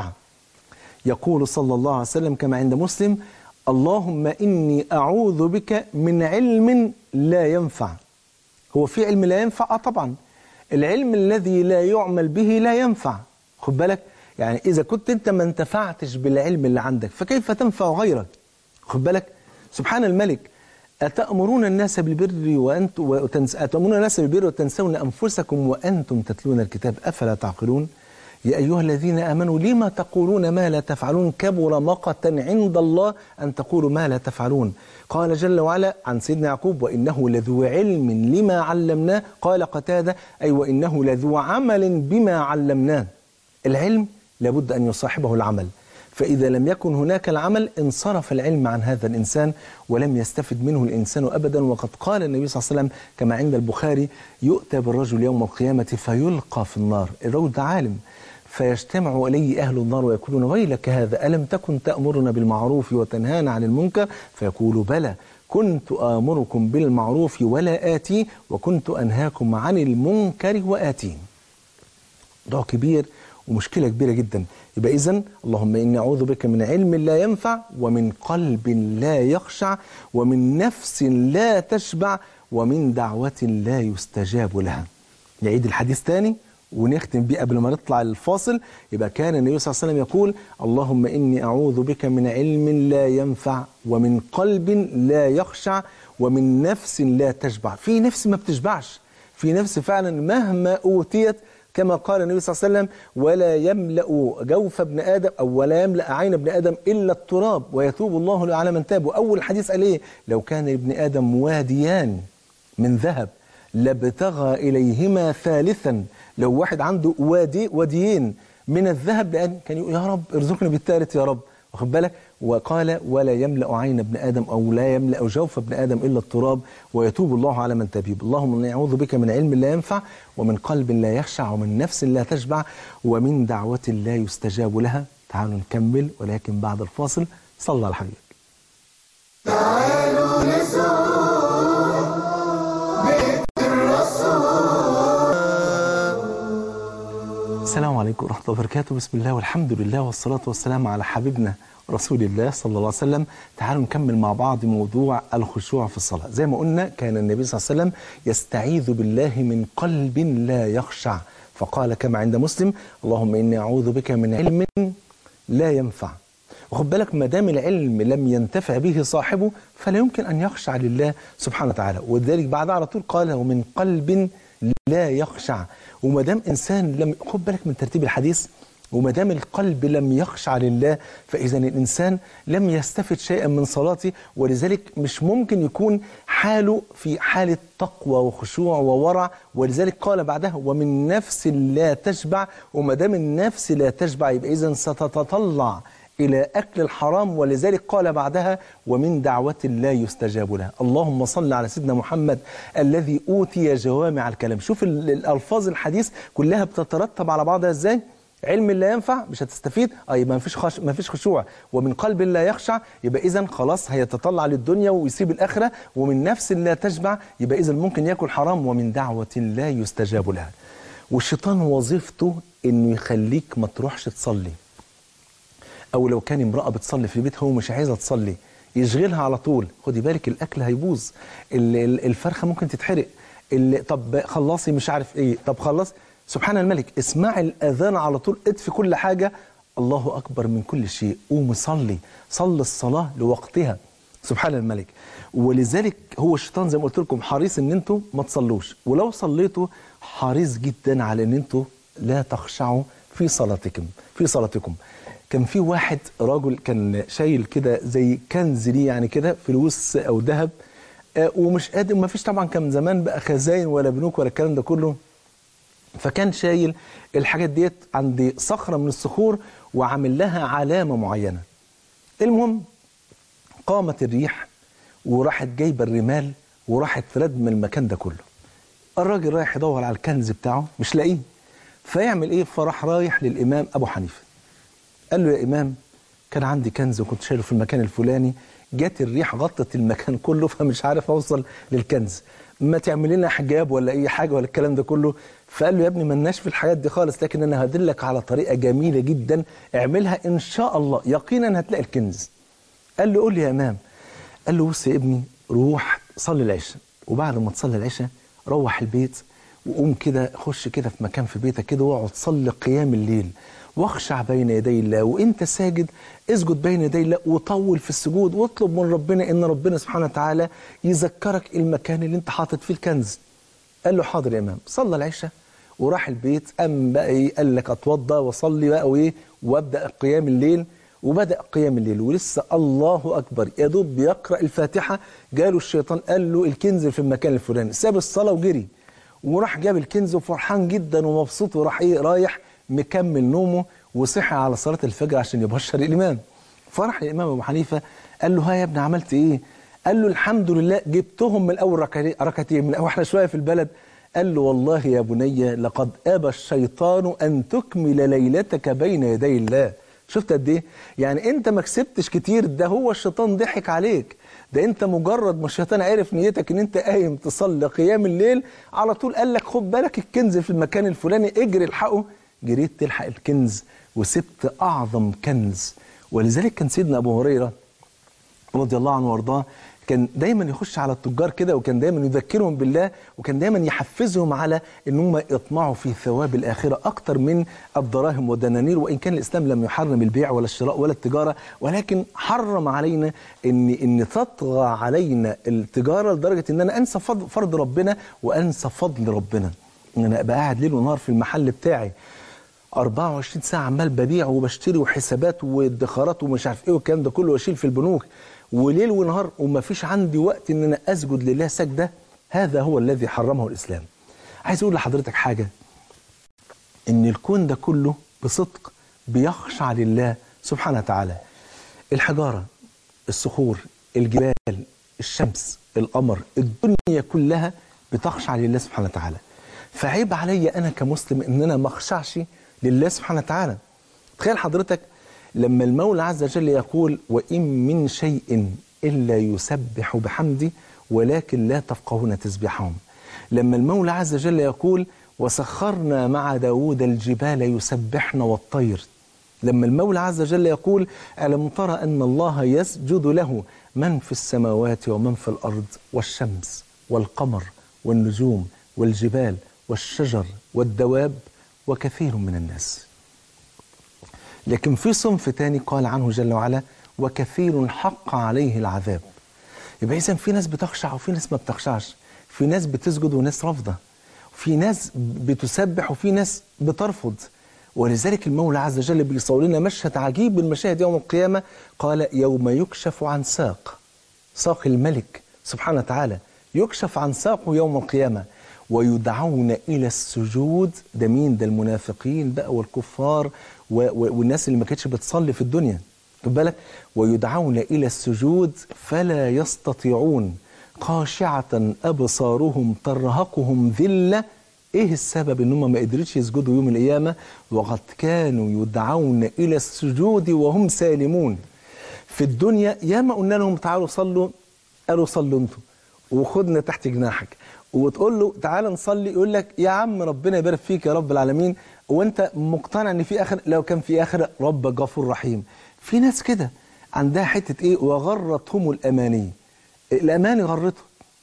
يقول صلى الله عليه وسلم كما عند مسلم اللهم إني أعوذ بك من علم لا ينفع هو في علم لا ينفع آه طبعا العلم الذي لا يعمل به لا ينفع خد بالك يعني إذا كنت أنت ما انتفعتش بالعلم اللي عندك فكيف تنفع غيرك خد بالك سبحان الملك أتأمرون الناس بالبر وأنتم وتنس... أتأمرون الناس بالبر وتنسون أنفسكم وأنتم تتلون الكتاب أفلا تعقلون يا أيها الذين آمنوا لما تقولون ما لا تفعلون كبر مقتا عند الله أن تقولوا ما لا تفعلون قال جل وعلا عن سيدنا يعقوب وإنه لذو علم لما علمناه قال قتادة أي وإنه لذو عمل بما علمناه العلم لابد أن يصاحبه العمل فإذا لم يكن هناك العمل انصرف العلم عن هذا الإنسان ولم يستفد منه الإنسان أبدا وقد قال النبي صلى الله عليه وسلم كما عند البخاري يؤتى بالرجل يوم القيامة فيلقى في النار الرجل ده عالم فيجتمع إليه أهل النار ويقولون ويلك هذا ألم تكن تأمرنا بالمعروف وتنهانا عن المنكر فيقول بلى كنت آمركم بالمعروف ولا آتي وكنت أنهاكم عن المنكر وآتيه موضوع كبير ومشكلة كبيرة جدا يبقى إذن اللهم إني أعوذ بك من علم لا ينفع ومن قلب لا يخشع ومن نفس لا تشبع ومن دعوة لا يستجاب لها نعيد الحديث تاني ونختم بيه قبل ما نطلع الفاصل يبقى كان النبي صلى الله عليه وسلم يقول اللهم إني أعوذ بك من علم لا ينفع ومن قلب لا يخشع ومن نفس لا تشبع في نفس ما بتشبعش في نفس فعلا مهما أوتيت كما قال النبي صلى الله عليه وسلم ولا يملأ جوف ابن آدم أو ولا يملأ عين ابن آدم إلا التراب ويتوب الله على من تاب وأول حديث قال إيه لو كان لابن آدم واديان من ذهب لابتغى إليهما ثالثا لو واحد عنده وادي واديين من الذهب لأن كان يقول يا رب ارزقني بالثالث يا رب واخد بالك وقال ولا يملأ عين ابن آدم أو لا يملأ جوف ابن آدم إلا التراب ويتوب الله على من تبيب اللهم إني أعوذ بك من علم لا ينفع ومن قلب لا يخشع ومن نفس لا تشبع ومن دعوة لا يستجاب لها تعالوا نكمل ولكن بعد الفاصل صلى على حبيبك تعالوا نزور بيت الرسول السلام عليكم ورحمة الله وبركاته بسم الله والحمد لله والصلاة والسلام على حبيبنا رسول الله صلى الله عليه وسلم تعالوا نكمل مع بعض موضوع الخشوع في الصلاة زي ما قلنا كان النبي صلى الله عليه وسلم يستعيذ بالله من قلب لا يخشع فقال كما عند مسلم اللهم إني أعوذ بك من علم لا ينفع وخد بالك ما دام العلم لم ينتفع به صاحبه فلا يمكن أن يخشع لله سبحانه وتعالى ولذلك بعد على طول قال ومن قلب لا يخشع وما دام إنسان لم خد بالك من ترتيب الحديث وما دام القلب لم يخشع لله فإذا الإنسان لم يستفد شيئا من صلاته ولذلك مش ممكن يكون حاله في حالة تقوى وخشوع وورع ولذلك قال بعدها ومن نفس لا تشبع وما دام النفس لا تشبع يبقى إذا ستتطلع إلى أكل الحرام ولذلك قال بعدها ومن دعوة لا يستجاب لها اللهم صل على سيدنا محمد الذي أوتي جوامع الكلام شوف ال- الألفاظ الحديث كلها بتترتب على بعضها إزاي علم لا ينفع مش هتستفيد اه يبقى مفيش خش... مفيش خشوع ومن قلب لا يخشع يبقى اذا خلاص هيتطلع للدنيا ويسيب الاخره ومن نفس لا تشبع يبقى اذا ممكن ياكل حرام ومن دعوه لا يستجاب لها والشيطان وظيفته انه يخليك ما تروحش تصلي او لو كان امراه بتصلي في البيت هو مش عايزه تصلي يشغلها على طول خدي بالك الاكل هيبوظ ال- ال- الفرخه ممكن تتحرق ال- طب خلصي مش عارف ايه طب خلص سبحان الملك اسمعي الاذان على طول اطفي كل حاجه الله اكبر من كل شيء قوم صلي صلي الصلاه لوقتها سبحان الملك ولذلك هو الشيطان زي ما قلت لكم حريص ان انتوا ما تصلوش ولو صليتوا حريص جدا على ان انتوا لا تخشعوا في صلاتكم في صلاتكم كان في واحد راجل كان شايل كده زي كنز ليه يعني كده فلوس او ذهب آه، ومش قادر ما فيش طبعا كان زمان بقى خزاين ولا بنوك ولا الكلام ده كله فكان شايل الحاجات ديت عند صخرة من الصخور وعامل لها علامة معينة المهم قامت الريح وراحت جايبة الرمال وراحت ردم المكان ده كله الراجل رايح يدور على الكنز بتاعه مش لاقيه فيعمل ايه فراح رايح للإمام أبو حنيفة قال له يا إمام كان عندي كنز وكنت شايله في المكان الفلاني جت الريح غطت المكان كله فمش عارف أوصل للكنز ما تعمل لنا حجاب ولا اي حاجه ولا الكلام ده كله فقال له يا ابني ملناش في الحاجات دي خالص لكن انا هدلك على طريقه جميله جدا اعملها ان شاء الله يقينا هتلاقي الكنز قال له قول لي يا امام قال له بص يا ابني روح صلي العشاء وبعد ما تصلي العشاء روح البيت وقوم كده خش كده في مكان في بيتك كده واقعد صلي قيام الليل واخشع بين يدي الله وانت ساجد اسجد بين يدي الله وطول في السجود واطلب من ربنا ان ربنا سبحانه وتعالى يذكرك المكان اللي انت حاطط فيه الكنز قال له حاضر يا امام صلى العشاء وراح البيت قام بقى ايه قال لك اتوضى واصلي بقى وايه وابدا قيام الليل وبدا قيام الليل ولسه الله اكبر يا دوب بيقرا الفاتحه جاله الشيطان قال له الكنز في المكان الفلاني ساب الصلاه وجري وراح جاب الكنز وفرحان جدا ومبسوط وراح ايه رايح مكمل نومه وصحي على صلاه الفجر عشان يبشر الامام فرح الامام ابو حنيفه قال له ها يا ابني عملت ايه قال له الحمد لله جبتهم من اول ركعتين ركعتين من اول احنا شويه في البلد قال له والله يا بني لقد ابى الشيطان ان تكمل ليلتك بين يدي الله شفت قد ايه يعني انت ما كسبتش كتير ده هو الشيطان ضحك عليك ده انت مجرد ما الشيطان عرف نيتك ان انت قايم تصلي قيام الليل على طول قال لك خد بالك الكنز في المكان الفلاني اجري الحقه جريت تلحق الكنز وسبت اعظم كنز ولذلك كان سيدنا ابو هريره رضي الله عنه وارضاه كان دايما يخش على التجار كده وكان دايما يذكرهم بالله وكان دايما يحفزهم على ان هم يطمعوا في ثواب الاخره اكتر من الدراهم والدنانير وان كان الاسلام لم يحرم البيع ولا الشراء ولا التجاره ولكن حرم علينا ان ان تطغى علينا التجاره لدرجه ان انا انسى فض- فرض ربنا وانسى فضل ربنا ان انا ابقى قاعد ليل ونهار في المحل بتاعي 24 ساعة عمال ببيع وبشتري وحسابات وادخارات ومش عارف ايه والكلام ده كله واشيل في البنوك وليل ونهار وما فيش عندي وقت ان انا اسجد لله سجدة هذا هو الذي حرمه الاسلام. عايز اقول لحضرتك حاجة ان الكون ده كله بصدق بيخشع لله سبحانه وتعالى. الحجارة الصخور الجبال الشمس القمر الدنيا كلها بتخشع لله سبحانه وتعالى فعيب عليا انا كمسلم ان انا ما اخشعش لله سبحانه وتعالى تخيل حضرتك لما المولى عز وجل يقول وان من شيء الا يسبح بحمدي ولكن لا تفقهون تسبيحهم لما المولى عز وجل يقول وسخرنا مع داود الجبال يسبحن والطير لما المولى عز وجل يقول ألم ترى أن الله يسجد له من في السماوات ومن في الأرض والشمس والقمر والنجوم والجبال والشجر والدواب وكثير من الناس لكن في صنف تاني قال عنه جل وعلا وكثير حق عليه العذاب يبقى إذا في ناس بتخشع وفي ناس ما بتخشعش في ناس بتسجد وناس رافضة في ناس بتسبح وفي ناس بترفض ولذلك المولى عز وجل بيصور لنا مشهد عجيب من مشاهد يوم القيامة قال يوم يكشف عن ساق ساق الملك سبحانه وتعالى يكشف عن ساقه يوم القيامة ويدعون إلى السجود ده مين ده المنافقين بقى والكفار و و والناس اللي ما كانتش بتصلي في الدنيا خد بالك ويدعون إلى السجود فلا يستطيعون خاشعة أبصارهم ترهقهم ذلة ايه السبب ان هم ما قدرتش يسجدوا يوم القيامه وقد كانوا يدعون الى السجود وهم سالمون في الدنيا ياما قلنا لهم تعالوا صلوا قالوا صلوا انتوا وخدنا تحت جناحك وتقول له تعالى نصلي يقول لك يا عم ربنا يبارك فيك يا رب العالمين وانت مقتنع ان في اخر لو كان في اخر ربك غفور رحيم في ناس كده عندها حته ايه وغرتهم الاماني الاماني غرتهم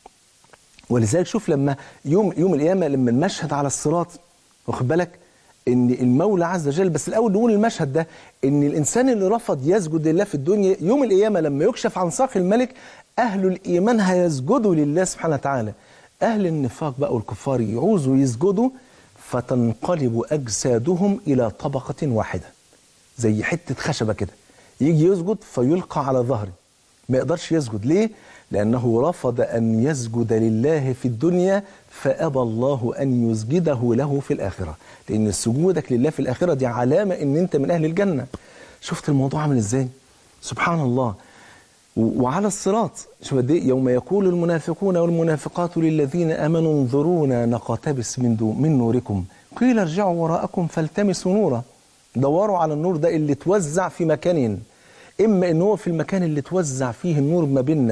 ولذلك شوف لما يوم يوم القيامه لما المشهد على الصراط واخد بالك ان المولى عز وجل بس الاول نقول المشهد ده ان الانسان اللي رفض يسجد لله في الدنيا يوم القيامه لما يكشف عن ساق الملك اهل الايمان هيسجدوا لله سبحانه وتعالى اهل النفاق بقى والكفار يعوزوا يسجدوا فتنقلب اجسادهم الى طبقه واحده زي حته خشبه كده يجي يسجد فيلقى على ظهره ما يقدرش يسجد ليه لأنه رفض أن يسجد لله في الدنيا فأبى الله أن يسجده له في الآخرة لأن سجودك لله في الآخرة دي علامة أن أنت من أهل الجنة شفت الموضوع عامل إزاي سبحان الله وعلى الصراط شوف قد ايه يوم يقول المنافقون والمنافقات للذين امنوا انظرونا نقتبس من دو من نوركم قيل ارجعوا وراءكم فالتمسوا نورا دوروا على النور ده اللي توزع في مكانين اما ان هو في المكان اللي توزع فيه النور ما بيننا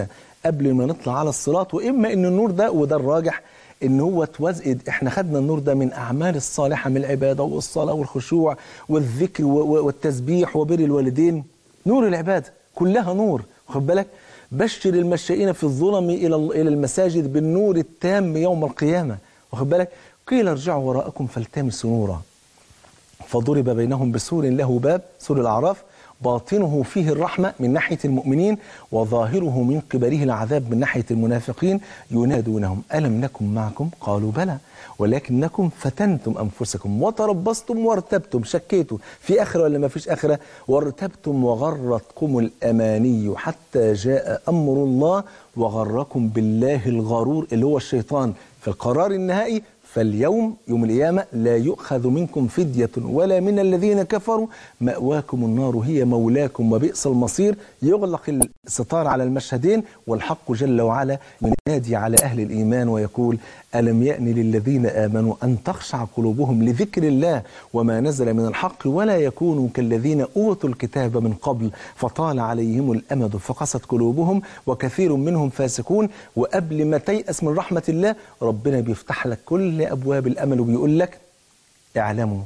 قبل ما نطلع على الصراط واما ان النور ده وده الراجح ان هو توزد احنا خدنا النور ده من اعمال الصالحه من العباده والصلاه والخشوع والذكر و- و- والتسبيح وبر الوالدين نور العباده كلها نور خد بالك بشر المشائين في الظلم الى الى المساجد بالنور التام يوم القيامه واخد بالك قيل ارجعوا وراءكم فالتمسوا نورا فضرب بينهم بسور له باب سور الأعراف باطنه فيه الرحمة من ناحية المؤمنين وظاهره من قبله العذاب من ناحية المنافقين ينادونهم ألم نكن معكم قالوا بلى ولكنكم فتنتم أنفسكم وتربصتم وارتبتم شكيتوا في آخرة ولا ما فيش آخرة وارتبتم وغرتكم الأماني حتى جاء أمر الله وغركم بالله الغرور اللي هو الشيطان في القرار النهائي فاليوم يوم القيامة لا يؤخذ منكم فدية ولا من الذين كفروا مأواكم النار هي مولاكم وبئس المصير يغلق الستار على المشهدين والحق جل وعلا ينادي على أهل الإيمان ويقول ألم يأن للذين آمنوا أن تخشع قلوبهم لذكر الله وما نزل من الحق ولا يكونوا كالذين أوتوا الكتاب من قبل فطال عليهم الأمد فقست قلوبهم وكثير منهم فاسقون وقبل ما تيأس من رحمة الله ربنا بيفتح لك كل أبواب الأمل وبيقول لك اعلموا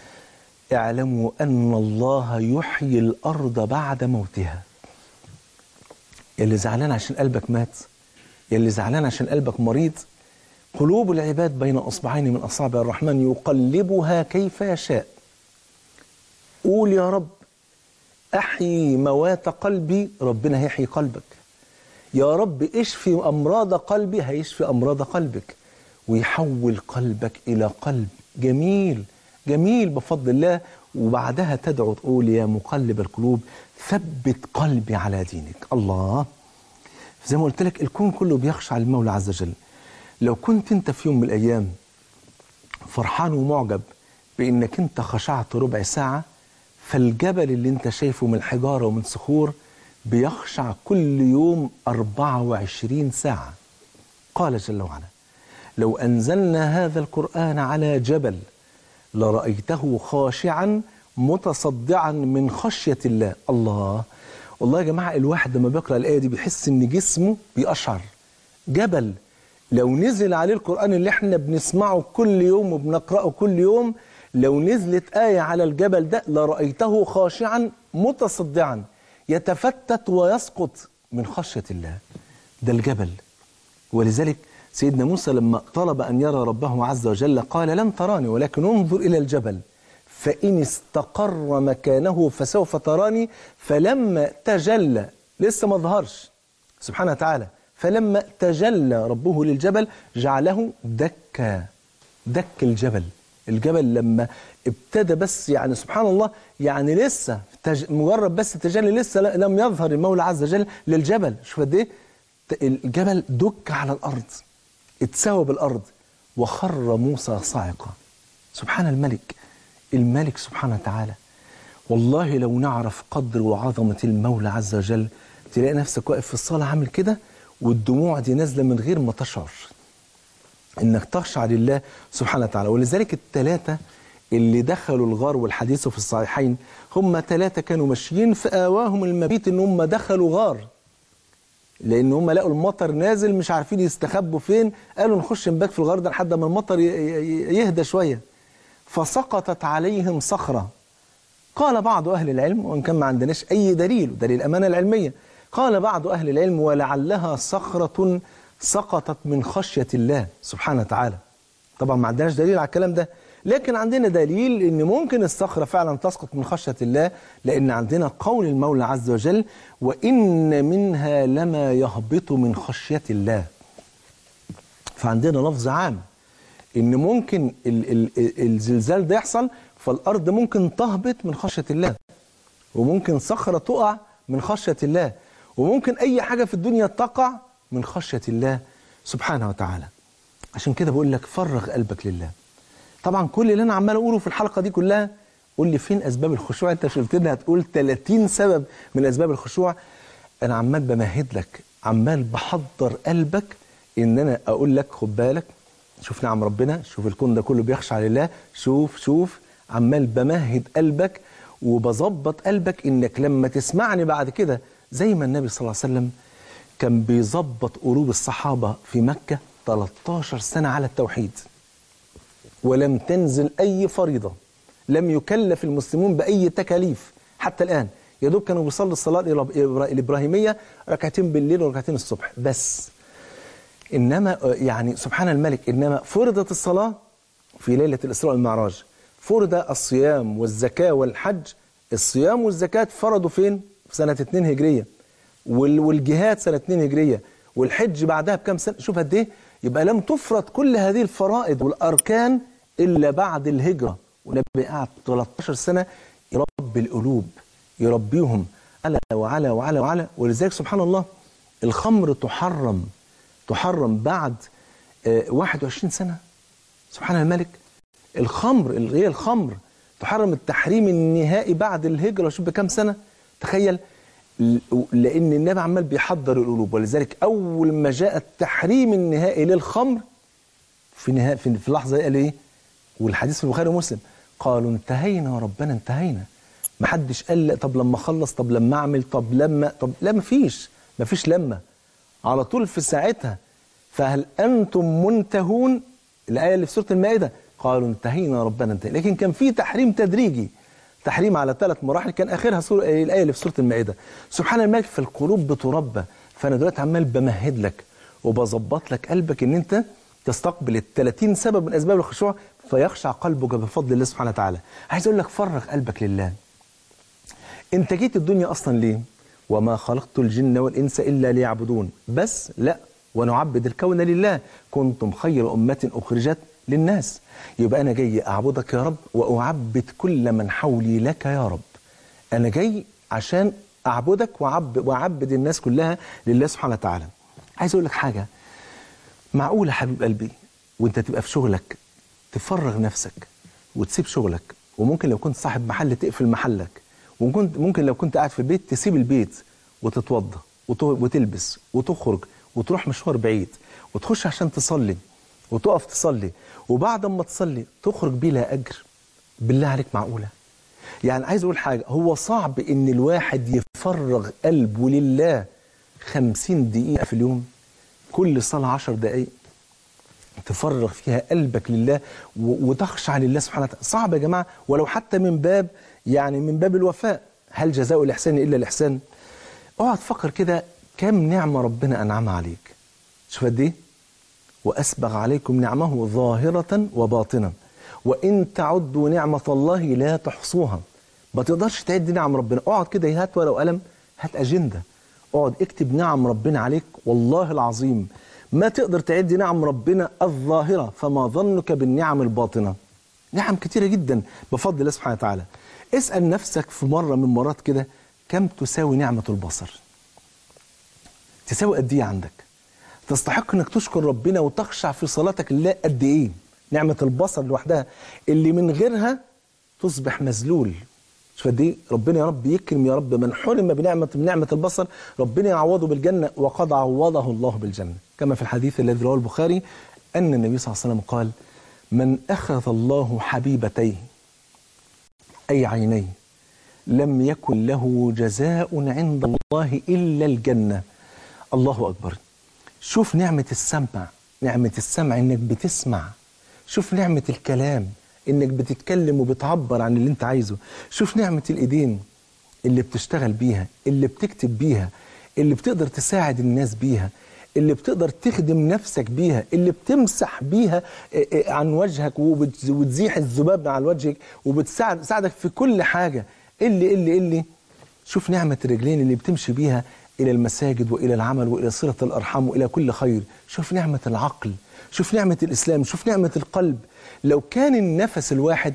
اعلموا أن الله يحيي الأرض بعد موتها يلي زعلان عشان قلبك مات يلي زعلان عشان قلبك مريض قلوب العباد بين أصبعين من أصابع الرحمن يقلبها كيف يشاء قول يا رب أحيي موات قلبي ربنا هيحيي قلبك يا رب اشفي أمراض قلبي هيشفي أمراض قلبك ويحول قلبك إلى قلب جميل جميل بفضل الله وبعدها تدعو تقول يا مقلب القلوب ثبت قلبي على دينك الله زي ما قلت لك الكون كله بيخشع للمولى عز وجل لو كنت انت في يوم من الايام فرحان ومعجب بانك انت خشعت ربع ساعه فالجبل اللي انت شايفه من حجاره ومن صخور بيخشع كل يوم 24 ساعه قال جل وعلا لو انزلنا هذا القران على جبل لرايته خاشعا متصدعا من خشيه الله الله والله يا جماعه الواحد لما بيقرا الايه دي بيحس ان جسمه بيقشعر جبل لو نزل عليه القرآن اللي احنا بنسمعه كل يوم وبنقرأه كل يوم لو نزلت آية على الجبل ده لرأيته خاشعا متصدعا يتفتت ويسقط من خشية الله ده الجبل ولذلك سيدنا موسى لما طلب أن يرى ربه عز وجل قال لن تراني ولكن انظر إلى الجبل فإن استقر مكانه فسوف تراني فلما تجلى لسه ما ظهرش سبحانه وتعالى فلما تجلى ربه للجبل جعله دكا دك الجبل الجبل لما ابتدى بس يعني سبحان الله يعني لسه تج... مجرد بس التجلي لسه ل- لم يظهر المولى عز وجل للجبل شوف قد ايه ت- الجبل دك على الارض اتساوى بالارض وخر موسى صاعقا سبحان الملك الملك سبحانه وتعالى والله لو نعرف قدر وعظمة المولى عز وجل تلاقي نفسك واقف في الصلاة عامل كده والدموع دي نازلة من غير ما تشعر انك تخشع لله سبحانه وتعالى ولذلك الثلاثة اللي دخلوا الغار والحديث في الصحيحين هم ثلاثة كانوا ماشيين فآواهم المبيت ان هم دخلوا غار لان هم لقوا المطر نازل مش عارفين يستخبوا فين قالوا نخش نبات في الغار ده لحد ما المطر ي- ي- يهدى شوية فسقطت عليهم صخرة قال بعض أهل العلم وإن كان ما عندناش أي دليل دليل الأمانة العلمية قال بعض أهل العلم ولعلها صخرة سقطت من خشية الله سبحانه وتعالى طبعا ما عندناش دليل على الكلام ده لكن عندنا دليل ان ممكن الصخرة فعلا تسقط من خشية الله لان عندنا قول المولى عز وجل وان منها لما يهبط من خشية الله فعندنا لفظ عام ان ممكن ال ال ال الزلزال ده يحصل فالارض ممكن تهبط من خشيه الله وممكن صخره تقع من خشيه الله وممكن اي حاجه في الدنيا تقع من خشيه الله سبحانه وتعالى عشان كده بقول لك فرغ قلبك لله طبعا كل اللي انا عمال اقوله في الحلقه دي كلها قول لي فين اسباب الخشوع انت شفت لنا هتقول 30 سبب من اسباب الخشوع انا عمال بمهد لك عمال بحضر قلبك ان انا اقول لك خد بالك شوف نعم ربنا شوف الكون ده كله بيخشع لله شوف شوف عمال بمهد قلبك وبظبط قلبك انك لما تسمعني بعد كده زي ما النبي صلى الله عليه وسلم كان بيظبط قلوب الصحابة في مكة 13 سنة على التوحيد ولم تنزل أي فريضة لم يكلف المسلمون بأي تكاليف حتى الآن يا دوب كانوا بيصلوا الصلاة الإبرا- الإبراهيمية ركعتين بالليل وركعتين الصبح بس إنما آه، يعني سبحان الملك إنما فرضت الصلاة في ليلة الإسراء والمعراج فرض الصيام والزكاة والحج الصيام والزكاة فرضوا فين؟ في سنة 2 هجرية وال- والجهاد سنة 2 هجرية والحج بعدها بكام سنة شوف قد إيه يبقى لم تفرض كل هذه الفرائض والأركان إلا بعد الهجرة والنبي قعد 13 سنة يربي القلوب يربيهم على وعلى وعلى وعلى ولذلك سبحان الله الخمر تحرم تحرم بعد آه، 21 سنة سبحان الملك الخمر اللي هي الخمر تحرم التحريم النهائي بعد الهجرة شوف بكام سنة تخيل ل- لأن النبي عمال بيحضر القلوب ولذلك أول ما جاء التحريم النهائي للخمر في نهاية في في اللحظة دي قال إيه والحديث في البخاري ومسلم قالوا انتهينا يا ربنا انتهينا ما حدش قال لا، طب لما اخلص طب لما اعمل طب لما طب لا ما فيش ما فيش لما على طول في ساعتها فهل انتم منتهون الايه اللي في سوره المائده قالوا انتهينا يا ربنا انتهينا لكن كان في تحريم تدريجي تحريم على ثلاث مراحل كان اخرها سورة الايه اللي في سوره المائده سبحان الملك فالقلوب بتربى فانا دلوقتي عمال بمهد لك وبظبط لك قلبك ان انت تستقبل ال 30 سبب من اسباب الخشوع فيخشع قلبك بفضل الله سبحانه وتعالى عايز اقول لك فرغ قلبك لله انت جيت الدنيا اصلا ليه وما خلقت الجن والانس الا ليعبدون بس لا ونعبد الكون لله كنتم خير امه اخرجت للناس يبقى انا جاي اعبدك يا رب واعبد كل من حولي لك يا رب انا جاي عشان اعبدك واعبد واعبد الناس كلها لله سبحانه وتعالى عايز اقول لك حاجه معقوله حبيب قلبي وانت تبقى في شغلك تفرغ نفسك وتسيب شغلك وممكن لو كنت صاحب محل تقفل محلك وممكن ممكن لو كنت قاعد في البيت تسيب البيت وتتوضى وت- وتلبس وتخرج وتروح مشوار بعيد وتخش عشان تصلي وتقف تصلي وبعد ما تصلي تخرج بلا اجر بالله عليك معقوله يعني عايز اقول حاجه هو صعب ان الواحد يفرغ قلبه لله خمسين دقيقه في اليوم كل صلاه عشر دقائق تفرغ فيها قلبك لله و- وتخشع لله سبحانه وتعالى صعب يا جماعة ولو حتى من باب يعني من باب الوفاء هل جزاء الإحسان إلا الإحسان اقعد فكر كده كم نعمة ربنا أنعمها عليك شوف قد إيه وأسبغ عليكم نعمه ظاهرة وباطنة وإن تعدوا نعمة الله لا تحصوها ما تقدرش تعد نعم ربنا اقعد كده هات ورقة وقلم هات أجندة اقعد اكتب نعم ربنا عليك والله العظيم ما تقدر تعد نعم ربنا الظاهرة فما ظنك بالنعم الباطنة نعم كتيرة جدا بفضل الله سبحانه وتعالى اسأل نفسك في مرة من مرات كده كم تساوي نعمة البصر تساوي قد ايه عندك تستحق انك تشكر ربنا وتخشع في صلاتك لله قد ايه نعمة البصر لوحدها اللي من غيرها تصبح مذلول شوف قد ايه ربنا يا رب يكرم يا رب من حرم بنعمة من نعمة البصر ربنا يعوضه بالجنة وقد عوضه الله بالجنة كما في الحديث الذي رواه البخاري أن النبي صلى الله عليه وسلم قال من أخذ الله حبيبتيه أي عينيه لم يكن له جزاء عند الله إلا الجنة الله أكبر شوف نعمة السمع نعمة السمع إنك بتسمع شوف نعمة الكلام إنك بتتكلم وبتعبر عن اللي أنت عايزه شوف نعمة الإيدين اللي بتشتغل بيها اللي بتكتب بيها اللي بتقدر تساعد الناس بيها اللي بتقدر تخدم نفسك بيها اللي بتمسح بيها آه، آه، عن وجهك وبت- وتزيح الذباب من على وجهك وبتساعد تساعدك في كل حاجة اللي اللي اللي شوف نعمة الرجلين اللي بتمشي بيها إلى المساجد وإلى العمل وإلى صلة الأرحام وإلى كل خير شوف نعمة العقل شوف نعمة الإسلام شوف نعمة القلب لو كان النفس الواحد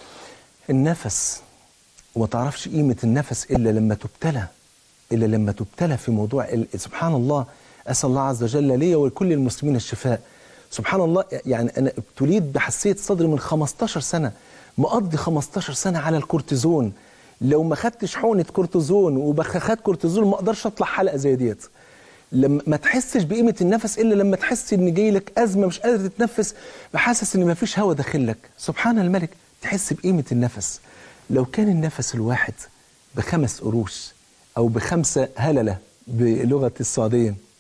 النفس وما تعرفش قيمة النفس إلا لما تبتلى إلا لما تبتلى في موضوع ال- سبحان الله أسأل الله عز وجل لي ولكل المسلمين الشفاء سبحان الله يعني أنا ابتليت بحساسية صدر من 15 سنة مقضي 15 سنة على الكورتيزون لو ما خدتش حقنة كورتيزون وبخاخات كورتيزون ما اقدرش اطلع حلقة زي ديت لما ما تحسش بقيمة النفس إلا لما تحس إن جاي لك أزمة مش قادر تتنفس بحاسس إن ما فيش هوا داخلك سبحان الملك تحس بقيمة النفس لو كان النفس الواحد بخمس قروش أو بخمسة هللة بلغة السعودية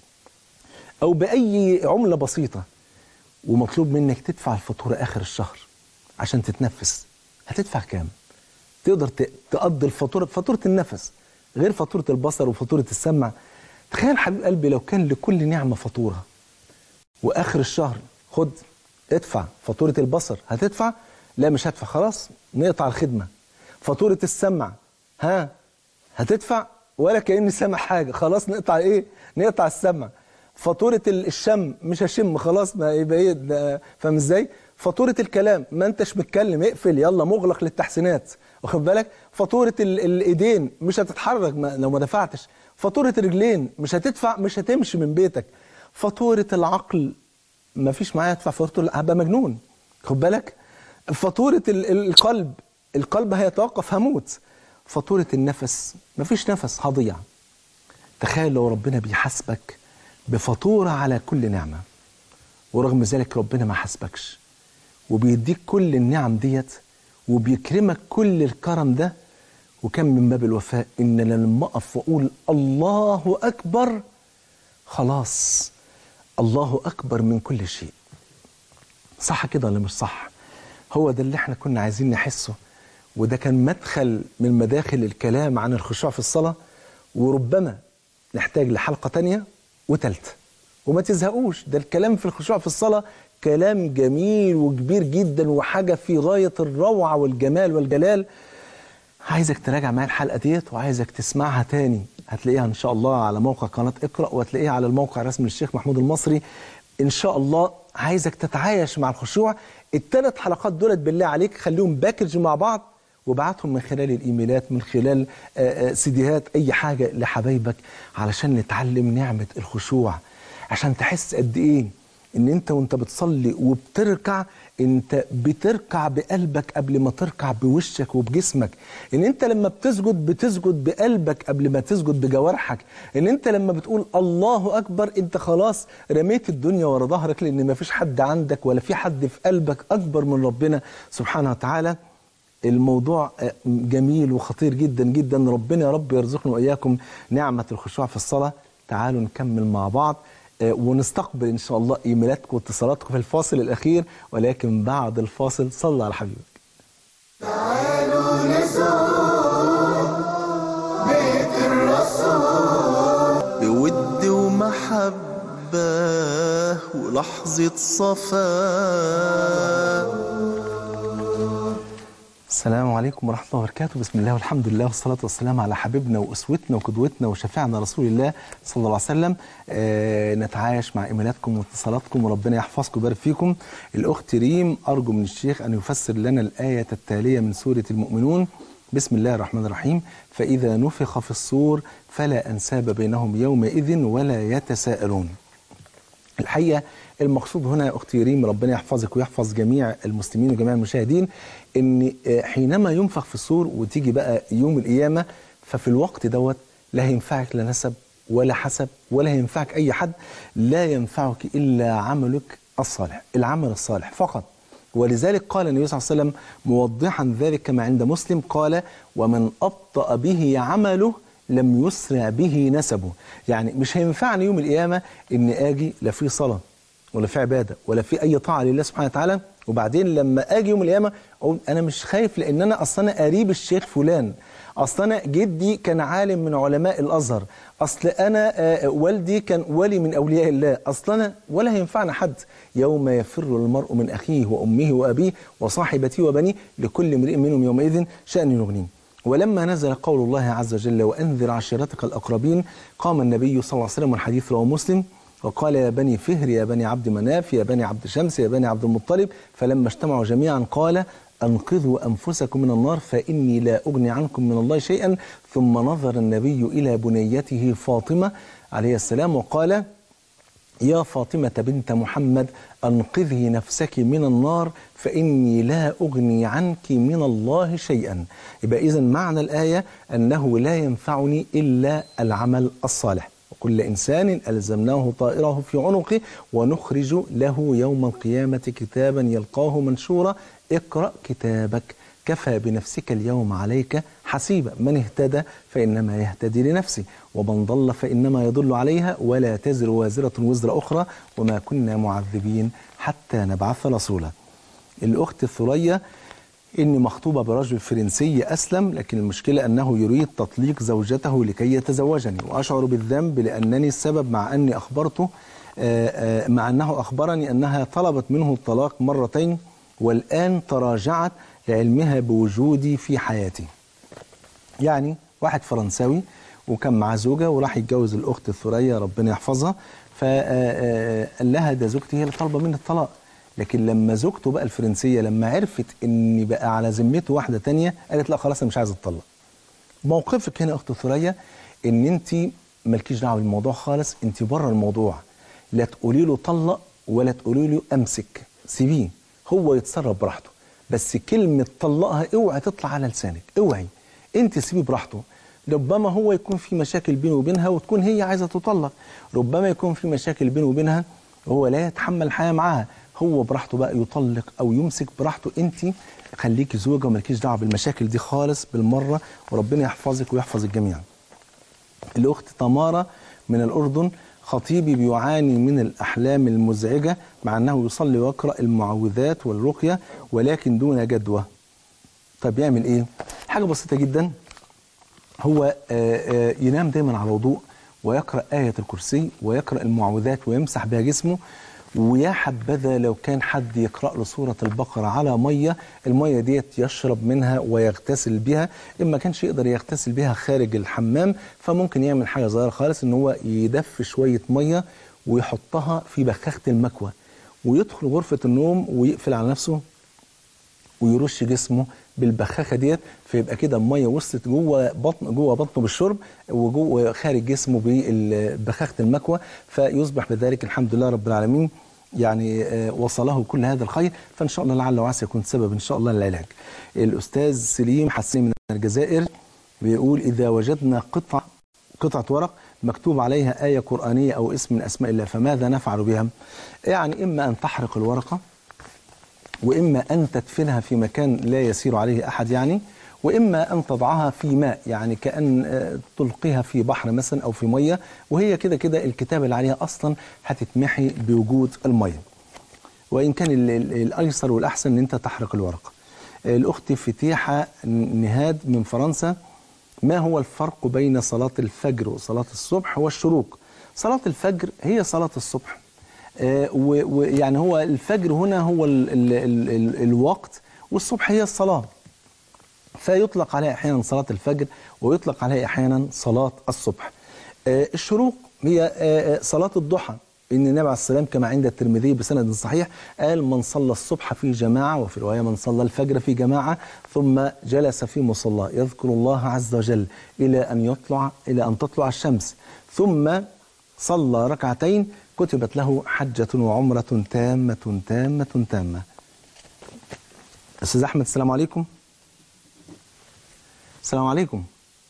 او باي عمله بسيطه ومطلوب منك تدفع الفاتوره اخر الشهر عشان تتنفس هتدفع كام تقدر ت- تقضي الفاتوره فاتوره النفس غير فاتوره البصر وفاتوره السمع تخيل حبيب قلبي لو كان لكل نعمه فاتوره واخر الشهر خد ادفع فاتوره البصر هتدفع لا مش هدفع خلاص نقطع الخدمه فاتوره السمع ها هتدفع ولا كاني سامع حاجه خلاص نقطع ايه نقطع السمع فاتوره ال- الشم مش هشم خلاص ما يبقى ايه ده- فاهم ازاي فاتوره الكلام ما انتش متكلم اقفل يلا مغلق للتحسينات واخد بالك فاتوره ال- الايدين مش هتتحرك ما لو ما دفعتش فاتوره الرجلين مش هتدفع مش هتمشي من بيتك فاتوره العقل ما فيش معايا ادفع فاتوره هبقى مجنون خد بالك فاتوره ال- ال- القلب القلب هيتوقف هموت فاتوره النفس ما فيش نفس هضيع تخيل لو ربنا بيحاسبك بفاتوره على كل نعمه ورغم ذلك ربنا ما حاسبكش وبيديك كل النعم ديت وبيكرمك كل الكرم ده وكم من باب الوفاء ان أنا لما اقف واقول الله اكبر خلاص الله اكبر من كل شيء صح كده ولا مش صح هو ده اللي احنا كنا عايزين نحسه وده كان مدخل من مداخل الكلام عن الخشوع في الصلاة وربما نحتاج لحلقة تانية وتالتة وما تزهقوش ده الكلام في الخشوع في الصلاة كلام جميل وكبير جدا وحاجة في غاية الروعة والجمال والجلال عايزك تراجع معايا الحلقة ديت وعايزك تسمعها تاني هتلاقيها إن شاء الله على موقع قناة اقرأ وهتلاقيها على الموقع الرسمي للشيخ محمود المصري إن شاء الله عايزك تتعايش مع الخشوع الثلاث حلقات دولت بالله عليك خليهم باكج مع بعض وابعتهم من خلال الايميلات من خلال آه، آه، سيديهات اي حاجه لحبايبك علشان نتعلم نعمه الخشوع عشان تحس قد ايه ان انت وانت بتصلي وبتركع انت بتركع بقلبك قبل ما تركع بوشك وبجسمك ان انت لما بتسجد بتسجد بقلبك قبل ما تسجد بجوارحك ان انت لما بتقول الله اكبر انت خلاص رميت الدنيا ورا ظهرك لان ما فيش حد عندك ولا في حد في قلبك اكبر من ربنا سبحانه وتعالى الموضوع آه، جميل وخطير جدا جدا ربنا يا رب يرزقنا واياكم نعمه الخشوع في الصلاه تعالوا نكمل مع بعض آه، ونستقبل ان شاء الله ايميلاتكم واتصالاتكم في الفاصل الاخير ولكن بعد الفاصل صلى على حبيبك تعالوا نزور بيت الرسول بود ومحبة ولحظة صفاء السلام عليكم ورحمة الله وبركاته بسم الله والحمد لله والصلاة والسلام على حبيبنا وأسوتنا وقدوتنا وشفيعنا رسول الله صلى الله عليه وسلم آه نتعايش مع إيميلاتكم واتصالاتكم وربنا يحفظكم ويبارك فيكم الأخت ريم أرجو من الشيخ أن يفسر لنا الآية التالية من سورة المؤمنون بسم الله الرحمن الرحيم فإذا نفخ في الصور فلا أنساب بينهم يومئذ ولا يتساءلون الحقيقه المقصود هنا يا اختي ريم ربنا يحفظك ويحفظ جميع المسلمين وجميع المشاهدين ان آه، حينما ينفخ في الصور وتيجي بقى يوم القيامه ففي الوقت دوت لا هينفعك لا نسب ولا حسب ولا هينفعك اي حد لا ينفعك الا عملك الصالح العمل الصالح فقط ولذلك قال النبي صلى الله عليه وسلم موضحا ذلك كما عند مسلم قال ومن أبطأ به عمله لم يسرع به نسبه يعني مش هينفعني يوم القيامة ان اجي لا في صلاة ولا في عبادة ولا في اي طاعة لله سبحانه وتعالى وبعدين لما اجي يوم القيامة اقول انا مش خايف لان انا اصلا أنا قريب الشيخ فلان اصل انا جدي كان عالم من علماء الازهر اصل انا آه، والدي كان ولي من اولياء الله اصل انا ولا هينفعنا حد يوم يفر المرء من اخيه وامه وابيه وصاحبته وبنيه لكل امرئ منهم يومئذ شان يغنيه ولما نزل قول الله عز وجل وانذر عشيرتك الاقربين قام النبي صلى الله عليه وسلم والحديث رواه مسلم وقال يا بني فهر يا بني عبد مناف يا بني عبد شمس يا بني عبد المطلب فلما اجتمعوا جميعا قال أنقذوا أنفسكم من النار فإني لا أغني عنكم من الله شيئا ثم نظر النبي إلى بنيته فاطمة عليه السلام وقال يا فاطمة بنت محمد أنقذي نفسك من النار فإني لا أغني عنك من الله شيئا يبقى إذن معنى الآية أنه لا ينفعني إلا العمل الصالح وكل إنسان ألزمناه طائره في عنقه ونخرج له يوم القيامة كتابا يلقاه منشورا اقرأ كتابك كفى بنفسك اليوم عليك حسيبا من اهتدى فإنما يهتدي لنفسه ومن ضل فإنما يضل عليها ولا تزر وازرة وزر أخرى وما كنا معذبين حتى نبعث رسولا الأخت الثريا إني مخطوبة برجل فرنسي أسلم لكن المشكلة أنه يريد تطليق زوجته لكي يتزوجني وأشعر بالذنب لأنني السبب مع أني أخبرته آه، آه، مع أنه أخبرني أنها طلبت منه الطلاق مرتين والآن تراجعت لعلمها بوجودي في حياتي يعني واحد فرنساوي وكان معاه زوجة وراح يتجوز الأخت الثريا ربنا يحفظها فقال لها ده زوجتي هي اللي طالبة مني الطلاق لكن لما زوجته بقى الفرنسية لما عرفت ان بقى على ذمته واحدة تانية قالت لا خلاص انا مش عايزة اتطلق موقفك هنا يا اخت ثريا ان انت مالكيش دعوه بالموضوع خالص انت بره الموضوع لا تقولي له طلق ولا تقولي له امسك سيبيه هو يتصرف براحته بس كلمه طلقها اوعي تطلع على لسانك اوعي انت سيبيه براحته ربما هو يكون في مشاكل بينه وبينها وتكون هي عايزه تطلق ربما يكون في مشاكل بينه وبينها وهو لا يتحمل الحياه معاها هو براحته بقى يطلق او يمسك براحته انت خليكي زوجه ومالكيش دعوه بالمشاكل دي خالص بالمره وربنا يحفظك ويحفظ الجميع الأخت تمارا من الأردن خطيبي بيعاني من الأحلام المزعجة مع أنه يصلي ويقرأ المعوذات والرقية ولكن دون جدوى طب يعمل إيه؟ حاجة بسيطة جدا هو آه، آه، ينام دايما على وضوء ويقرأ آية الكرسي ويقرأ المعوذات ويمسح بها جسمه ويا حبذا لو كان حد يقرأ له سورة البقرة على مية المية ديت يشرب منها ويغتسل بها إما كانش يقدر يغتسل بها خارج الحمام فممكن يعمل حاجة صغيرة خالص إن هو يدف شوية مية ويحطها في بخاخة المكوى ويدخل غرفة النوم ويقفل على نفسه ويرش جسمه بالبخاخه ديت فيبقى كده الميه وصلت جوه بطن جوه بطنه بالشرب وجوه خارج جسمه ببخاخه المكوى فيصبح بذلك الحمد لله رب العالمين يعني آه، وصله كل هذا الخير فان شاء الله لعل وعسى يكون سبب ان شاء الله للعلاج. الاستاذ سليم حسين من الجزائر بيقول اذا وجدنا قطعه قطعه ورق مكتوب عليها ايه قرانيه او اسم من اسماء الله فماذا نفعل بها؟ يعني اما ان تحرق الورقه وإما أن تدفنها في مكان لا يسير عليه أحد يعني وإما أن تضعها في ماء يعني كأن آه، تلقيها في بحر مثلا أو في مية وهي كده كده الكتابة اللي عليها أصلا هتتمحي بوجود المية وإن كان ال- ال- الأيسر والأحسن أن أنت تحرق الورقة الأخت فتيحة نهاد من فرنسا ما هو الفرق بين صلاة الفجر وصلاة الصبح والشروق صلاة الفجر هي صلاة الصبح آه، و- ويعني هو الفجر هنا هو ال ال ال ال الوقت والصبح هي الصلاة فيطلق عليها أحيانا صلاة الفجر ويطلق عليها أحيانا صلاة الصبح آه، الشروق هي آه، آه، صلاة الضحى إن النبي عليه السلام كما عند الترمذي بسند صحيح قال من صلى الصبح في جماعة وفي رواية من صلى الفجر في جماعة ثم جلس في مصلاه يذكر الله عز وجل إلى أن يطلع إلى أن تطلع الشمس ثم صلى ركعتين كتبت له حجة وعمرة تامة تامة تامة أستاذ أحمد السلام عليكم السلام عليكم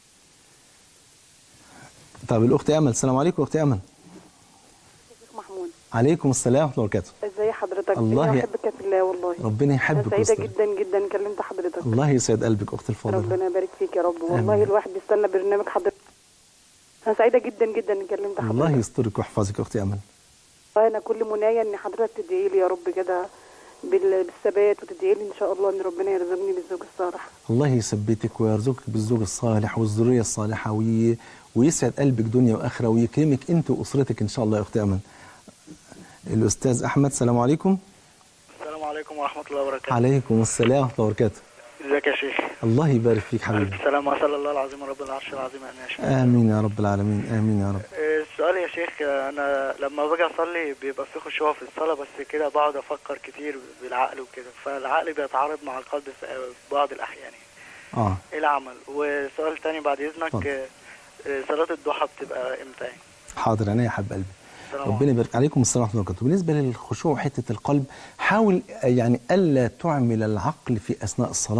طب الأخت أمل السلام عليكم أختي أمل شيخ محمود عليكم السلام ورحمة الله وبركاته ازي حضرتك الله انا ي- بحبك في الله والله ربنا انا يحبك سعيده ويستر جدا جدا كلمت حضرتك الله يسعد قلبك أختي الفاضلة ربنا يبارك فيك يا رب والله آمين. الواحد بيستنى برنامج حضرتك انا سعيده جدا جدا ان كلمت حضرتك الله يسترك ويحفظك يا أختي أمل والله انا كل منايا ان حضرتك تدعي لي يا رب كده بال- بالثبات وتدعي لي ان شاء الله ان ربنا يرزقني بالزوج الصالح الله يثبتك ويرزقك بالزوج الصالح والذرية الصالحة وي... ويسعد قلبك دنيا وآخرة ويكرمك أنت وأسرتك إن شاء الله يا أختي أمل الأستاذ أحمد السلام عليكم السلام عليكم ورحمة الله وبركاته عليكم السلام ورحمة الله وبركاته ازيك يا شيخ الله يبارك فيك حبيبي السلام وصلى الله العظيم رب العرش العظيم أن يشفى آمين يا رب العالمين آمين يا رب السؤال يا شيخ أنا لما باجي أصلي بيبقى في خشوع في الصلاة بس كده بقعد أفكر كتير بالعقل وكده فالعقل بيتعارض مع القلب في في بعض الأحيان آه إيه العمل وسؤال تاني بعد إذنك اتفضل. آه، صلاة الضحى بتبقى إمتى يعني؟ حاضر أنا يا حب قلبي السلام ربنا يبارك عليكم السلام ورحمة الله وبركاته بالنسبة للخشوع حتة القلب حاول يعني ألا تعمل العقل في أثناء الصلاة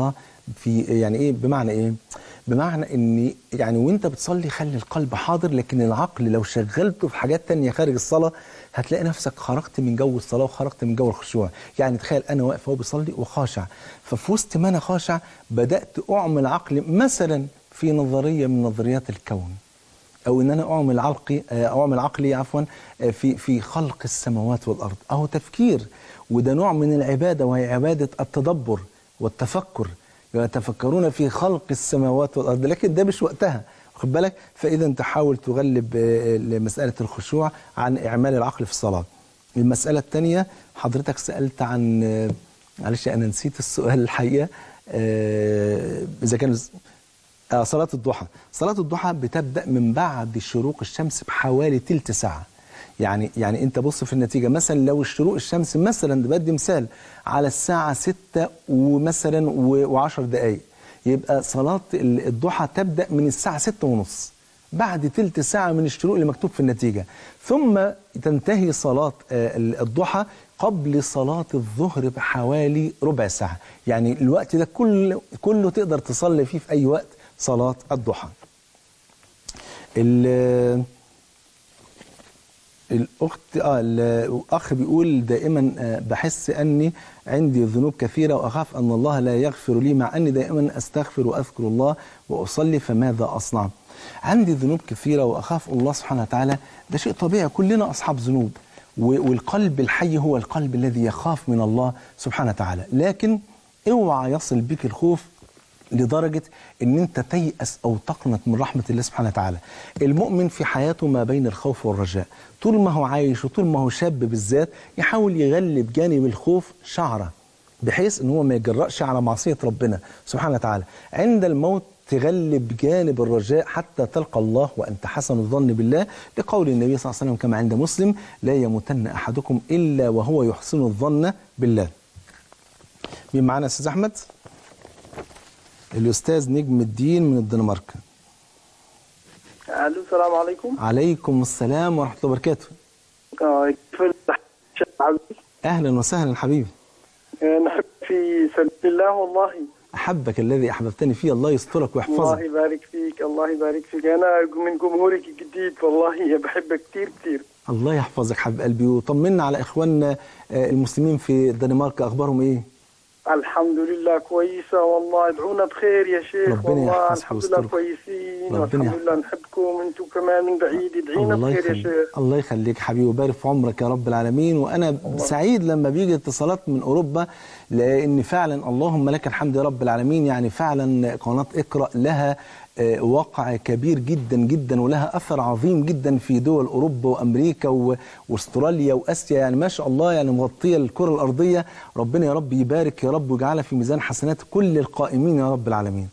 في يعني ايه بمعنى ايه بمعنى ان يعني وانت بتصلي خلي القلب حاضر لكن العقل لو شغلته في حاجات تانية خارج الصلاة هتلاقي نفسك خرجت من جو الصلاة وخرجت من جو الخشوع يعني تخيل انا واقف اهو بصلي وخاشع ففي وسط ما انا خاشع بدأت اعمل عقلي مثلا في نظرية من نظريات الكون او ان انا اعمل عقلي اعمل عقلي عفوا في في خلق السماوات والارض اهو تفكير وده نوع من العباده وهي عباده التدبر والتفكر يتفكرون في خلق السماوات والارض لكن ده مش وقتها خد بالك فاذا تحاول تغلب مساله الخشوع عن اعمال العقل في الصلاه المساله الثانيه حضرتك سالت عن معلش انا نسيت السؤال الحقيقه اذا كان آه صلاة الضحى صلاة الضحى بتبدأ من بعد شروق الشمس بحوالي تلت ساعة يعني يعني انت بص في النتيجة مثلا لو الشروق الشمس مثلا بدي مثال على الساعة ستة ومثلا وعشر دقايق يبقى صلاة الضحى تبدأ من الساعة ستة ونص بعد تلت ساعة من الشروق اللي مكتوب في النتيجة ثم تنتهي صلاة الضحى قبل صلاة الظهر بحوالي ربع ساعة يعني الوقت ده كله, كله تقدر تصلي فيه في أي وقت صلاة الضحى الأخت آه الأخ بيقول دائما بحس أني عندي ذنوب كثيرة وأخاف أن الله لا يغفر لي مع أني دائما أستغفر وأذكر الله وأصلي فماذا أصنع عندي ذنوب كثيرة وأخاف الله سبحانه وتعالى ده شيء طبيعي كلنا أصحاب ذنوب والقلب الحي هو القلب الذي يخاف من الله سبحانه وتعالى لكن اوعى يصل بك الخوف لدرجة ان انت تيأس او تقنط من رحمة الله سبحانه وتعالى المؤمن في حياته ما بين الخوف والرجاء طول ما هو عايش وطول ما هو شاب بالذات يحاول يغلب جانب الخوف شعره بحيث ان هو ما يجرأش على معصية ربنا سبحانه وتعالى عند الموت تغلب جانب الرجاء حتى تلقى الله وأنت حسن الظن بالله لقول النبي صلى الله عليه وسلم كما عند مسلم لا يموتن أحدكم إلا وهو يحسن الظن بالله مين معانا أستاذ أحمد؟ الأستاذ نجم الدين من الدنمارك الو السلام عليكم عليكم السلام ورحمة الله وبركاته آه، كيف الشيخ عزيز أهلا وسهلا حبيبي آه، نحب في سبيل الله والله أحبك الذي أحببتني فيه الله يسترك الله ويحفظك يبارك فيك الله يبارك فيك أنا من جمهورك الجديد والله بحبك كثير كثير الله يحفظك حبيب قلبي وطمنا على إخواننا آه، المسلمين في الدنمارك أخبارهم إيه؟ الحمد لله كويسة والله ادعونا بخير يا شيخ ربنا والله يحفظك الحمد لله ويسترك. كويسين ربنا والحمد يحفظك. لله نحبكم انتم كمان من بعيد ادعينا الله بخير يا يخليك شيخ الله يخليك حبيبي ويبارك في عمرك يا رب العالمين وانا سعيد لما بيجي اتصالات من اوروبا لان فعلا اللهم لك الحمد يا رب العالمين يعني فعلا قناه اقرا لها آه، وقع كبير جدا جدا ولها اثر عظيم جدا في دول اوروبا وامريكا و- واستراليا واسيا يعني ما شاء الله يعني مغطيه الكره الارضيه ربنا يا رب يبارك يا رب ويجعلها في ميزان حسنات كل القائمين يا رب العالمين.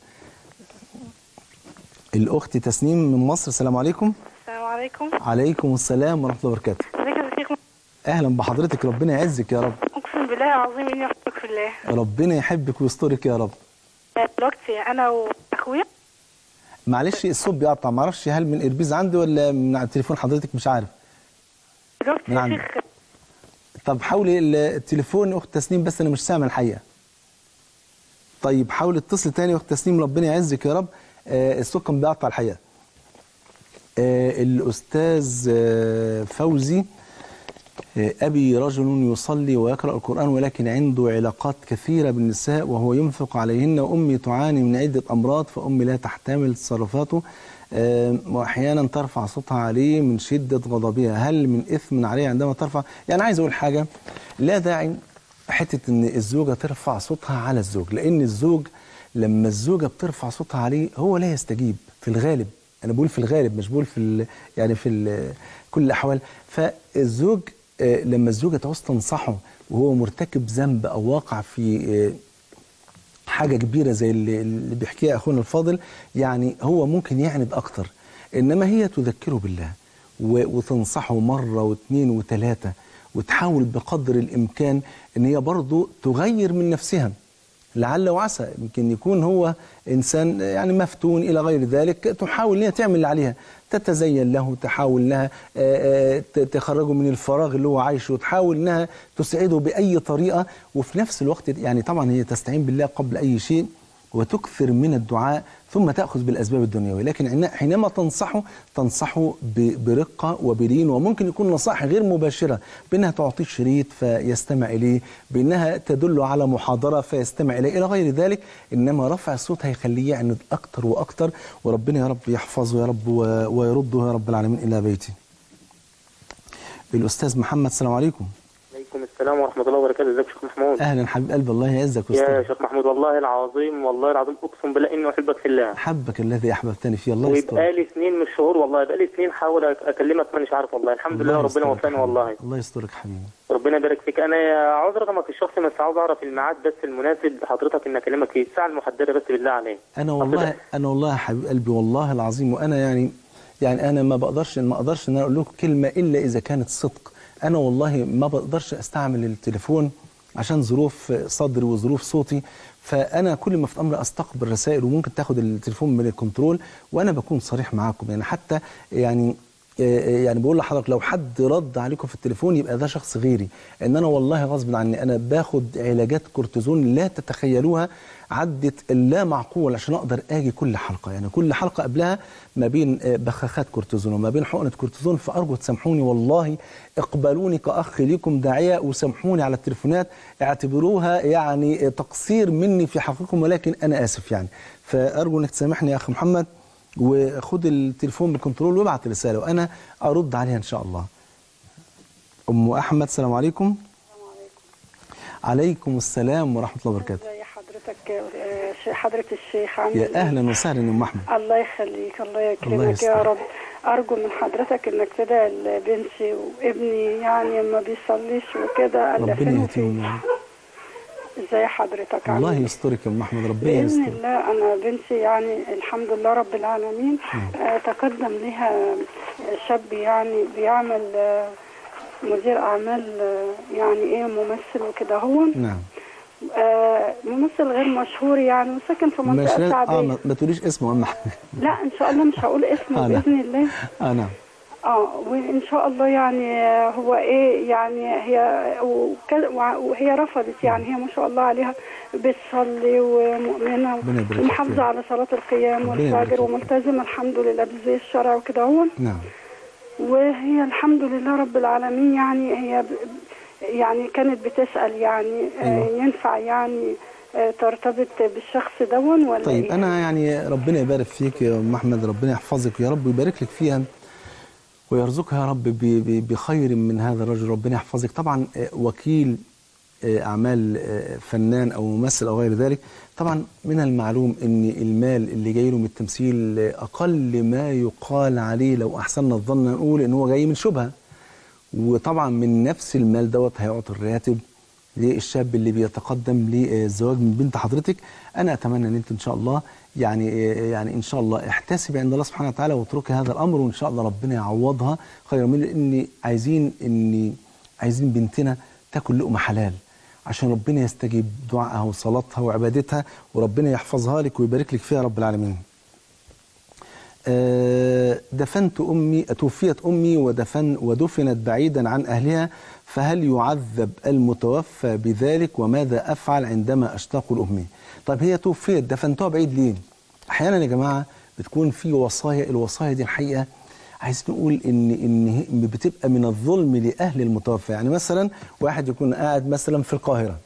الاخت تسنيم من مصر السلام عليكم. السلام عليكم عليكم السلام ورحمة الله وبركاته ازيك يا شيخ أهلا بحضرتك ربنا يعزك يا رب اقسم بالله العظيم اني احبك في الله ربنا يحبك ويسترك يا رب دلوقتي انا واخويا معلش الصوت بيقطع معرفش هل من إربيز عندي ولا من على تليفون حضرتك مش عارف دلوقتي من يا عندك. شيخ طب حاولي ال- التليفون أخت تسنيم بس أنا مش سامع الحقيقة طيب حاولي اتصل تاني أخت تسنيم ربنا يعزك يا رب آه الصوت كان بيقطع الحقيقة آه الأستاذ آه فوزي أبي رجل يصلي ويقرأ القرآن ولكن عنده علاقات كثيرة بالنساء وهو ينفق عليهن وأمي تعاني من عدة أمراض فأمي لا تحتمل تصرفاته آه، وأحيانا ترفع صوتها عليه من شدة غضبها هل من إثم عليه عندما ترفع يعني عايز أقول حاجة لا داعي حتة إن الزوجة ترفع صوتها على الزوج لأن الزوج لما الزوجة بترفع صوتها عليه هو لا يستجيب في الغالب أنا بقول في الغالب مش بقول في ال- يعني في ال- كل الأحوال فالزوج آه، لما الزوجة تعوز تنصحه وهو مرتكب ذنب أو واقع في آه، حاجة كبيرة زي اللي اللي بيحكيها أخونا الفاضل يعني هو ممكن يعند أكتر إنما هي تذكره بالله و- وتنصحه مرة واثنين وثلاثة وتحاول بقدر الإمكان إن هي برضه تغير من نفسها لعل وعسى يمكن يكون هو إنسان يعني مفتون إلى غير ذلك تحاول إن هي تعمل اللي عليها تتزين له تحاول إنها آه، آه، ت- تخرجه من الفراغ اللي هو عايشه تحاول إنها تسعده بأي طريقة وفي نفس الوقت يعني طبعا هي تستعين بالله قبل أي شيء وتكثر من الدعاء ثم تأخذ بالأسباب الدنيوية لكن عنا- حينما تنصحه تنصحه ب- برقة وبلين وممكن يكون نصائح غير مباشرة بأنها تعطيه شريط فيستمع إليه بأنها تدل على محاضرة فيستمع إليه إلى غير ذلك إنما رفع الصوت هيخليه يعند أكتر وأكتر وربنا يا رب يحفظه يا رب و- ويرده يا رب العالمين إلى بيته الأستاذ محمد السلام عليكم عليكم السلام ورحمة الله وبركاته ازيك يا شيخ محمود أهلا حبيب قلبي الله يعزك يا ويسترك شيخ محمود والله العظيم والله العظيم اقسم بالله اني احبك في الله حبك الذي أحببتني فيه الله يسترك وبقالي سنين من الشهور والله بقالي سنين حاول اكلمك مانيش عارف والله الحمد لله الله ربنا يسترك وفاني حبيبي. والله الله يسترك حبيبي ربنا يبارك فيك انا عاوز رقمك الشخصي بس عاوز اعرف الميعاد بس المناسب لحضرتك ان اكلمك فيه الساعه المحدده بس بالله عليك انا والله انا والله يا حبيب قلبي والله العظيم وانا يعني يعني انا ما بقدرش ما اقدرش ان انا اقول لكم كلمه الا اذا كانت صدق انا والله ما بقدرش استعمل التليفون عشان ظروف صدري وظروف صوتي فانا كل ما في امر استقبل رسائل وممكن تاخد التليفون من الكنترول وانا بكون صريح معاكم يعني حتى يعني يعني بقول لحضرتك لو حد رد عليكم في التليفون يبقى ده شخص غيري ان انا والله غصب عني انا باخد علاجات كورتيزون لا تتخيلوها عدت اللا معقول عشان اقدر اجي كل حلقه يعني كل حلقه قبلها ما بين آه، بخاخات كورتيزون وما بين حقنه كورتيزون فارجو تسامحوني والله اقبلوني كاخ ليكم داعيه وسامحوني على التليفونات اعتبروها يعني تقصير مني في حقكم ولكن انا اسف يعني فارجو انك تسامحني يا اخ محمد وخد التليفون بالكنترول وابعت رساله وانا ارد عليها ان شاء الله. ام احمد السلام عليكم. عليكم السلام ورحمه الله وبركاته. ازي حضرتك آه، ش- حضرة الشيخ عامل يا إيه؟ اهلا وسهلا يا ام احمد. الله يخليك الله الله يكرمك يا يستر. رب أرجو من حضرتك إنك تدعي لبنتي وابني يعني ما بيصليش وكده ألا فين ربنا وفين يهديهم يا رب. ازي حضرتك الله عامل إيه؟ يسترك يا ام احمد ربنا بإذن يسترك. الله أنا بنتي يعني الحمد لله رب العالمين آه تقدم لها شاب يعني بيعمل آه مدير أعمال آه يعني إيه ممثل وكده هو نعم. آه ممثل غير مشهور يعني وساكن في مش منطقة لا- اه شعبية ما ما تقوليش اسمه اهم حاجه. لا إن شاء الله مش هقول اسمه آه، نعم. بإذن الله اه نعم. اه وان شاء الله يعني هو ايه يعني هي وك- وهي رفضت يعني هي ما شاء الله عليها بتصلي ومؤمنه ربنا يبارك فيك. ومحافظه على صلاه القيام ربنا يبارك والفجر فيك. وملتزمه الحمد لله بالزي الشرع وكده هو نعم. وهي الحمد لله رب العالمين يعني هي ب- يعني كانت بتسال يعني آه، أيوة. ينفع يعني آه، ترتبط بالشخص دون ولا طيب إيه؟ انا يعني ربنا يبارك فيك يا ام احمد ربنا يحفظك يا رب ويبارك لك فيها ويرزقها يا رب ب- ب- بخير من هذا الرجل ربنا يحفظك طبعا آه، وكيل آه، اعمال آه، فنان او ممثل او غير ذلك طبعا من المعلوم ان المال اللي جاي له من التمثيل آه، اقل ما يقال عليه لو احسننا الظن نقول ان هو جاي من شبهه وطبعا من نفس المال دوت هيعطي الراتب للشاب اللي بيتقدم للزواج من بنت حضرتك انا اتمنى ان انت ان شاء الله يعني يعني ان شاء الله احتسبي عند الله سبحانه وتعالى واتركي هذا الامر وان شاء الله ربنا يعوضها خيرا منه لان عايزين ان عايزين بنتنا تاكل لقمه حلال عشان ربنا يستجيب دعائها وصلاتها وعبادتها وربنا يحفظها لك ويبارك لك فيها رب العالمين. آه، دفنت أمي توفيت أمي ودفن ودفنت بعيدا عن أهلها فهل يعذب المتوفى بذلك وماذا أفعل عندما أشتاق لأمي طيب هي توفيت دفنتها بعيد ليه أحيانا يا جماعة بتكون في وصايا الوصايا دي الحقيقة عايز نقول ان ان هي بتبقى من الظلم لاهل المتوفى يعني مثلا واحد يكون قاعد مثلا في القاهره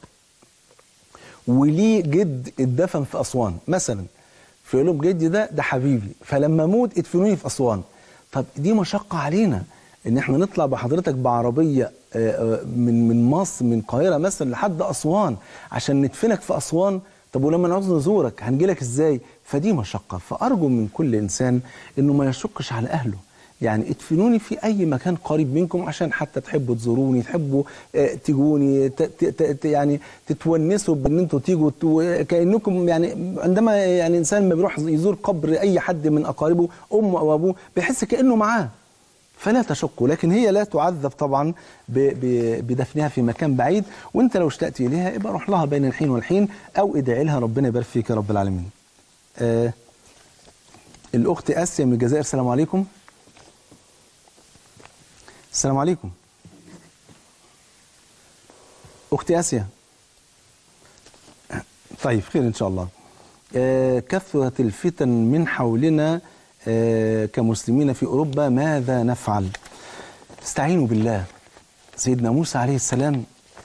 وليه جد اتدفن في اسوان مثلا فيقول لهم جدي ده ده حبيبي فلما اموت ادفنوني في اسوان طب دي مشقه علينا ان احنا نطلع بحضرتك بعربيه آه، آه، من من مصر من القاهره مثلا لحد اسوان عشان ندفنك في اسوان طب ولما نعوز نزورك هنجي لك ازاي فدي مشقه فارجو من كل انسان انه ما يشقش على اهله يعني ادفنوني في اي مكان قريب منكم عشان حتى تحبوا تزوروني تحبوا آه، تجوني ت- ت- ت- ت- يعني تتونسوا بان انتوا تيجوا تو- كانكم يعني عندما يعني انسان ما بيروح يزور قبر اي حد من اقاربه امه او ابوه بيحس كانه معاه فلا تشقوا لكن هي لا تعذب طبعا ب- ب- بدفنها في مكان بعيد وانت لو اشتقت اليها يبقى روح لها بين الحين والحين او ادعي لها ربنا يبارك فيك يا رب العالمين. آه الاخت اسيا من الجزائر السلام عليكم. السلام عليكم. اختي اسيا. طيب خير ان شاء الله. آه، كثرت الفتن من حولنا آه، كمسلمين في أوروبا ماذا نفعل استعينوا بالله سيدنا موسى عليه السلام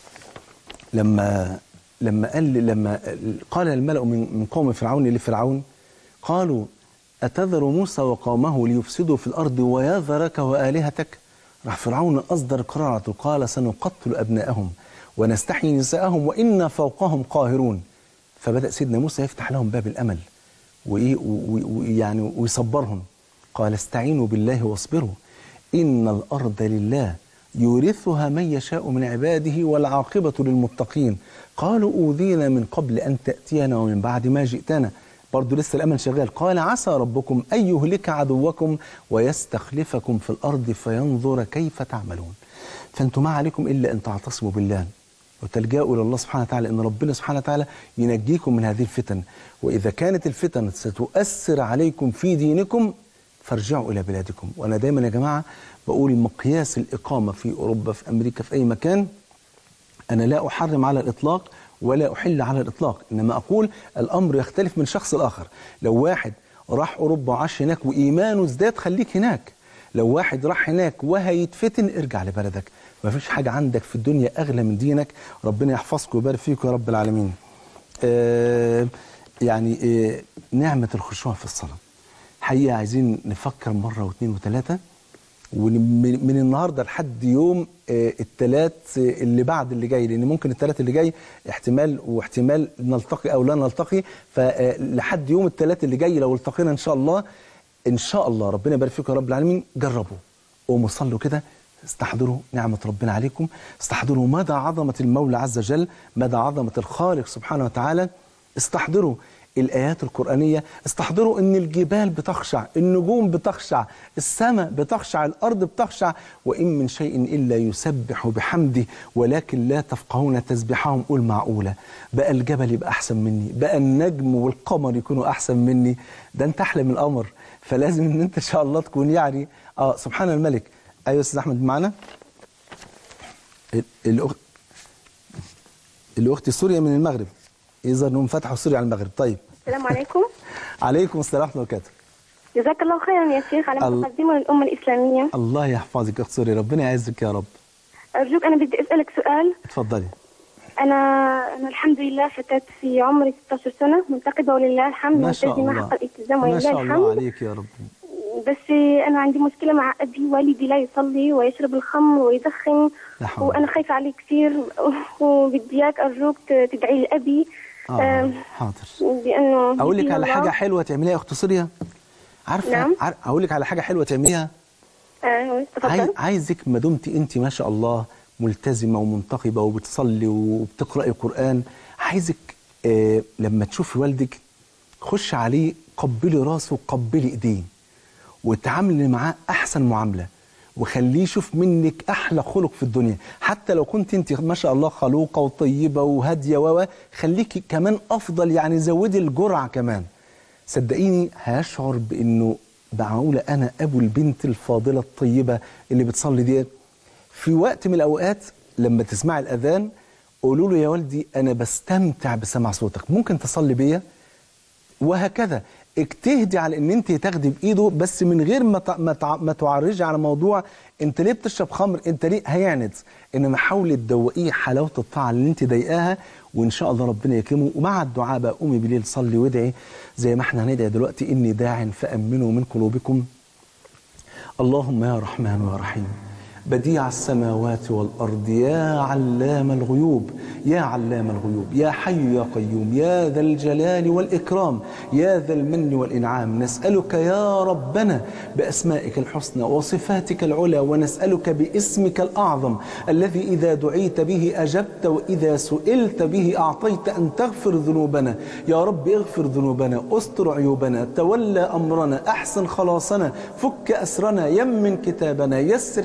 لما لما قال لما قال الملأ من من قوم فرعون لفرعون قالوا أتذر موسى وقومه ليفسدوا في الأرض ويذرك وآلهتك راح فرعون أصدر قرار على طول، قال سنقتل أبناءهم ونستحيي نساءهم وإنا فوقهم قاهرون فبدأ سيدنا موسى يفتح لهم باب الأمل وإيه و- ويعني ويصبرهم قال استعينوا بالله واصبروا إن الأرض لله يورثها من يشاء من عباده والعاقبة للمتقين قالوا أوذينا من قبل أن تأتينا ومن بعد ما جئتنا برضه لسه الأمل شغال قال عسى ربكم أن يهلك عدوكم ويستخلفكم في الأرض فينظر كيف تعملون فأنتم ما عليكم إلا أن تعتصموا بالله وتلجأوا إلى الله سبحانه وتعالى إن ربنا سبحانه وتعالى ينجيكم من هذه الفتن وإذا كانت الفتن ستؤثر عليكم في دينكم فارجعوا إلى بلادكم وأنا دايما يا جماعة بقول مقياس الإقامة في أوروبا في أمريكا في أي مكان أنا لا أحرم على الإطلاق ولا أحل على الإطلاق إنما أقول الأمر يختلف من شخص لآخر لو واحد راح أوروبا وعاش هناك وإيمانه ازداد خليك هناك لو واحد راح هناك وهيتفتن ارجع لبلدك ما فيش حاجة عندك في الدنيا أغلى من دينك ربنا يحفظكم ويبارك فيكم يا رب العالمين آه يعني آه نعمة الخشوع في الصلاة حقيقة عايزين نفكر مرة واثنين وثلاثة ومن من النهارده لحد يوم آه، التلات آه، اللي بعد اللي جاي لان ممكن التلات اللي جاي احتمال واحتمال نلتقي او لا نلتقي فلحد يوم التلات اللي جاي لو التقينا ان شاء الله ان شاء الله ربنا يبارك فيكم يا رب العالمين جربوا قوموا صلوا كده استحضروا نعمة ربنا عليكم استحضروا مدى عظمة المولى عز وجل مدى عظمة الخالق سبحانه وتعالى استحضروا الآيات القرآنية استحضروا أن الجبال بتخشع النجوم بتخشع السماء بتخشع الأرض بتخشع وإن من شيء إلا يسبح بحمده ولكن لا تفقهون تسبحهم قول معقولة بقى الجبل يبقى أحسن مني بقى النجم والقمر يكونوا أحسن مني ده أنت أحلى من القمر فلازم أن أنت إن شاء الله تكون يعني آه سبحان الملك أيوة أستاذ أحمد معنا ال- الأخت الأخت سوريا من المغرب يظهر انهم فتحوا سوريا على المغرب طيب السلام عليكم عليكم السلام ورحمه الله وبركاته جزاك الله خيرا يا شيخ على ال- ما تقدمه للأمة الإسلامية الله يحفظك يا اخت سوريا ربنا يعزك يا رب أرجوك أنا بدي أسألك سؤال اتفضلي أنا أنا الحمد لله فتاة في عمري 16 سنة منتقبة ولله الحمد ما شاء ملتزمة الله حق الالتزام ما ولله شاء الله الحمد عليك يا رب بس أنا عندي مشكلة مع أبي والدي لا يصلي ويشرب الخمر ويدخن لا حول وأنا خايفة عليه كثير وبدي إياك أرجوك ت- تدعي لأبي اه آم، حاضر بأنه اقول لك يهديه على الله. حاجه حلوه تعمليها يا اخت سوريا عارفه نعم. عار... اقول لك على حاجه حلوه تعمليها آه، عايز... تفضل عايزك ما دمت انت ما شاء الله ملتزمه ومنتقبه وبتصلي وبتقراي قران عايزك آه لما تشوفي والدك خش عليه قبلي راسه قبلي ايديه وتعاملي معاه احسن معامله وخليه يشوف منك احلى خلق في الدنيا حتى لو كنت انت ما شاء الله خلوقه وطيبه وهاديه و خليكي كمان افضل يعني زودي الجرعه كمان صدقيني هيشعر بانه معقوله انا ابو البنت الفاضله الطيبه اللي بتصلي ديت في وقت من الاوقات لما تسمعي الاذان قولوا له يا والدي انا بستمتع بسمع صوتك ممكن تصلي بيا وهكذا اجتهدي على ان انت تاخدي بايده بس من غير ما تع- ما تع- ما تعرجي على موضوع انت ليه بتشرب خمر انت ليه هيعند انما حاولي تدوقيه حلاوه الطاعه اللي انت ضايقاها وان شاء الله ربنا يكرمه ومع الدعاء بقى قومي بالليل صلي وادعي زي ما احنا هندعي دلوقتي اني داع فامنوا من قلوبكم اللهم يا رحمن يا رحيم بديع السماوات والأرض يا علام الغيوب يا علام الغيوب يا حي يا قيوم يا ذا الجلال والإكرام يا ذا المن والإنعام نسألك يا ربنا بأسمائك الحسنى وصفاتك العلى ونسألك باسمك الأعظم الذي إذا دعيت به أجبت وإذا سئلت به أعطيت أن تغفر ذنوبنا يا رب اغفر ذنوبنا استر عيوبنا تولى أمرنا أحسن خلاصنا فك أسرنا يمن كتابنا يسر حسابنا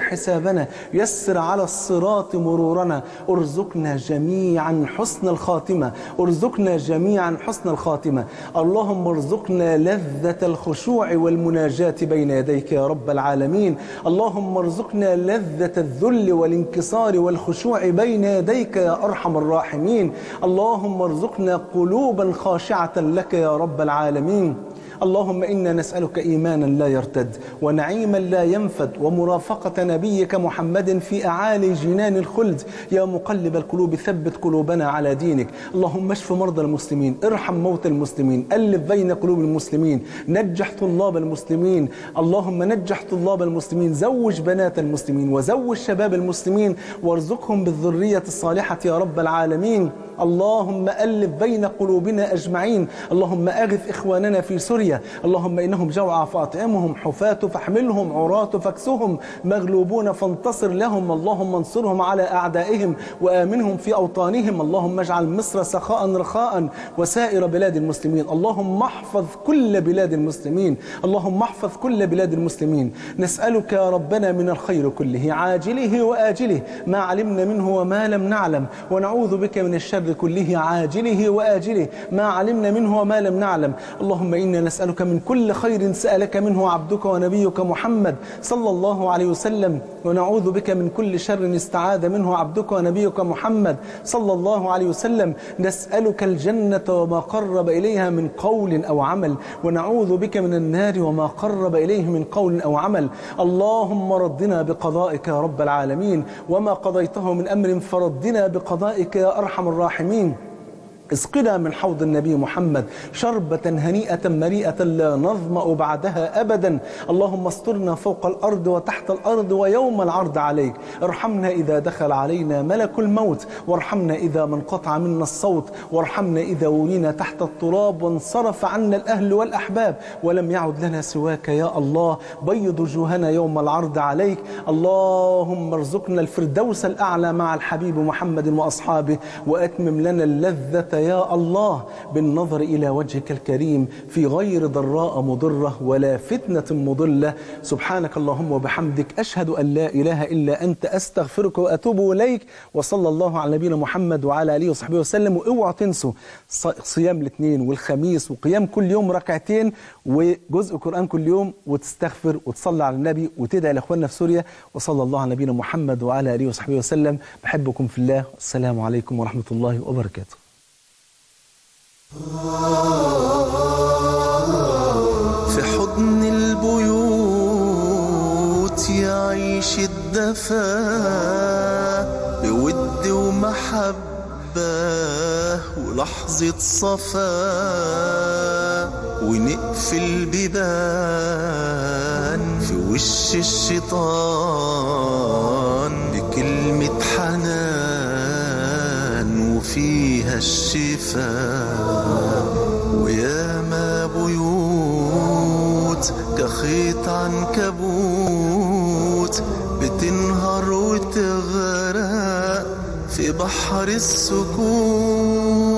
حسابنا يسر على الصراط مرورنا ارزقنا جميعا حسن الخاتمة ارزقنا جميعا حسن الخاتمة اللهم ارزقنا لذة الخشوع والمناجاة بين يديك يا رب العالمين اللهم ارزقنا لذة الذل والانكسار والخشوع بين يديك يا أرحم الراحمين اللهم ارزقنا قلوبا خاشعة لك يا رب العالمين اللهم إنا نسألك إيمانا لا يرتد ونعيما لا ينفد ومرافقة نبيك محمد في أعالي جنان الخلد يا مقلب القلوب ثبت قلوبنا على دينك اللهم اشف مرضى المسلمين ارحم موتى المسلمين ألف بين قلوب المسلمين نجح طلاب المسلمين اللهم نجح طلاب المسلمين زوج بنات المسلمين وزوج شباب المسلمين وارزقهم بالذرية الصالحة يا رب العالمين اللهم ألف بين قلوبنا أجمعين اللهم أغث إخواننا في سوريا اللهم إنهم جوعى فأطعمهم حفاة فاحملهم عراة فاكسهم مغلوبون فانتصر لهم اللهم انصرهم على أعدائهم وآمنهم في أوطانهم اللهم اجعل مصر سخاء رخاء وسائر بلاد المسلمين اللهم احفظ كل بلاد المسلمين اللهم احفظ كل بلاد المسلمين نسألك يا ربنا من الخير كله عاجله وآجله ما علمنا منه وما لم نعلم ونعوذ بك من الشر كله عاجله وآجله ما علمنا منه وما لم نعلم اللهم إنا نسألك من كل خير سألك منه عبدك ونبيك محمد صلى الله عليه وسلم ونعوذ بك من كل شر استعاذ منه عبدك ونبيك محمد صلى الله عليه وسلم نسألك الجنة وما قرب إليها من قول أو عمل ونعوذ بك من النار وما قرب إليه من قول أو عمل اللهم ردنا بقضائك يا رب العالمين وما قضيته من أمر فردنا بقضائك يا أرحم الراحمين اسقنا من حوض النبي محمد شربة هنيئة مريئة لا نظمأ بعدها أبدا اللهم استرنا فوق الأرض وتحت الأرض ويوم العرض عليك ارحمنا إذا دخل علينا ملك الموت وارحمنا إذا من قطع منا الصوت وارحمنا إذا ولينا تحت التراب وانصرف عنا الأهل والأحباب ولم يعد لنا سواك يا الله بيض وجوهنا يوم العرض عليك اللهم ارزقنا الفردوس الأعلى مع الحبيب محمد وأصحابه وأتمم لنا اللذة يا الله بالنظر إلى وجهك الكريم في غير ضراء مضرة ولا فتنة مضلة سبحانك اللهم وبحمدك أشهد أن لا إله إلا أنت أستغفرك وأتوب إليك وصلى الله على نبينا محمد وعلى آله وصحبه وسلم واوعوا تنسوا ص- صيام الاثنين والخميس وقيام كل يوم ركعتين وجزء قرآن كل يوم وتستغفر وتصلي على النبي وتدعي لإخواننا في سوريا وصلى الله على نبينا محمد وعلى آله وصحبه وسلم بحبكم في الله السلام عليكم ورحمة الله وبركاته في حضن البيوت يعيش الدفا بود ومحبة ولحظة صفا ونقفل بيبان في وش الشيطان بكلمة حنان وفيها الشفاء وياما بيوت كخيط عنكبوت بتنهار وتغرق في بحر السكون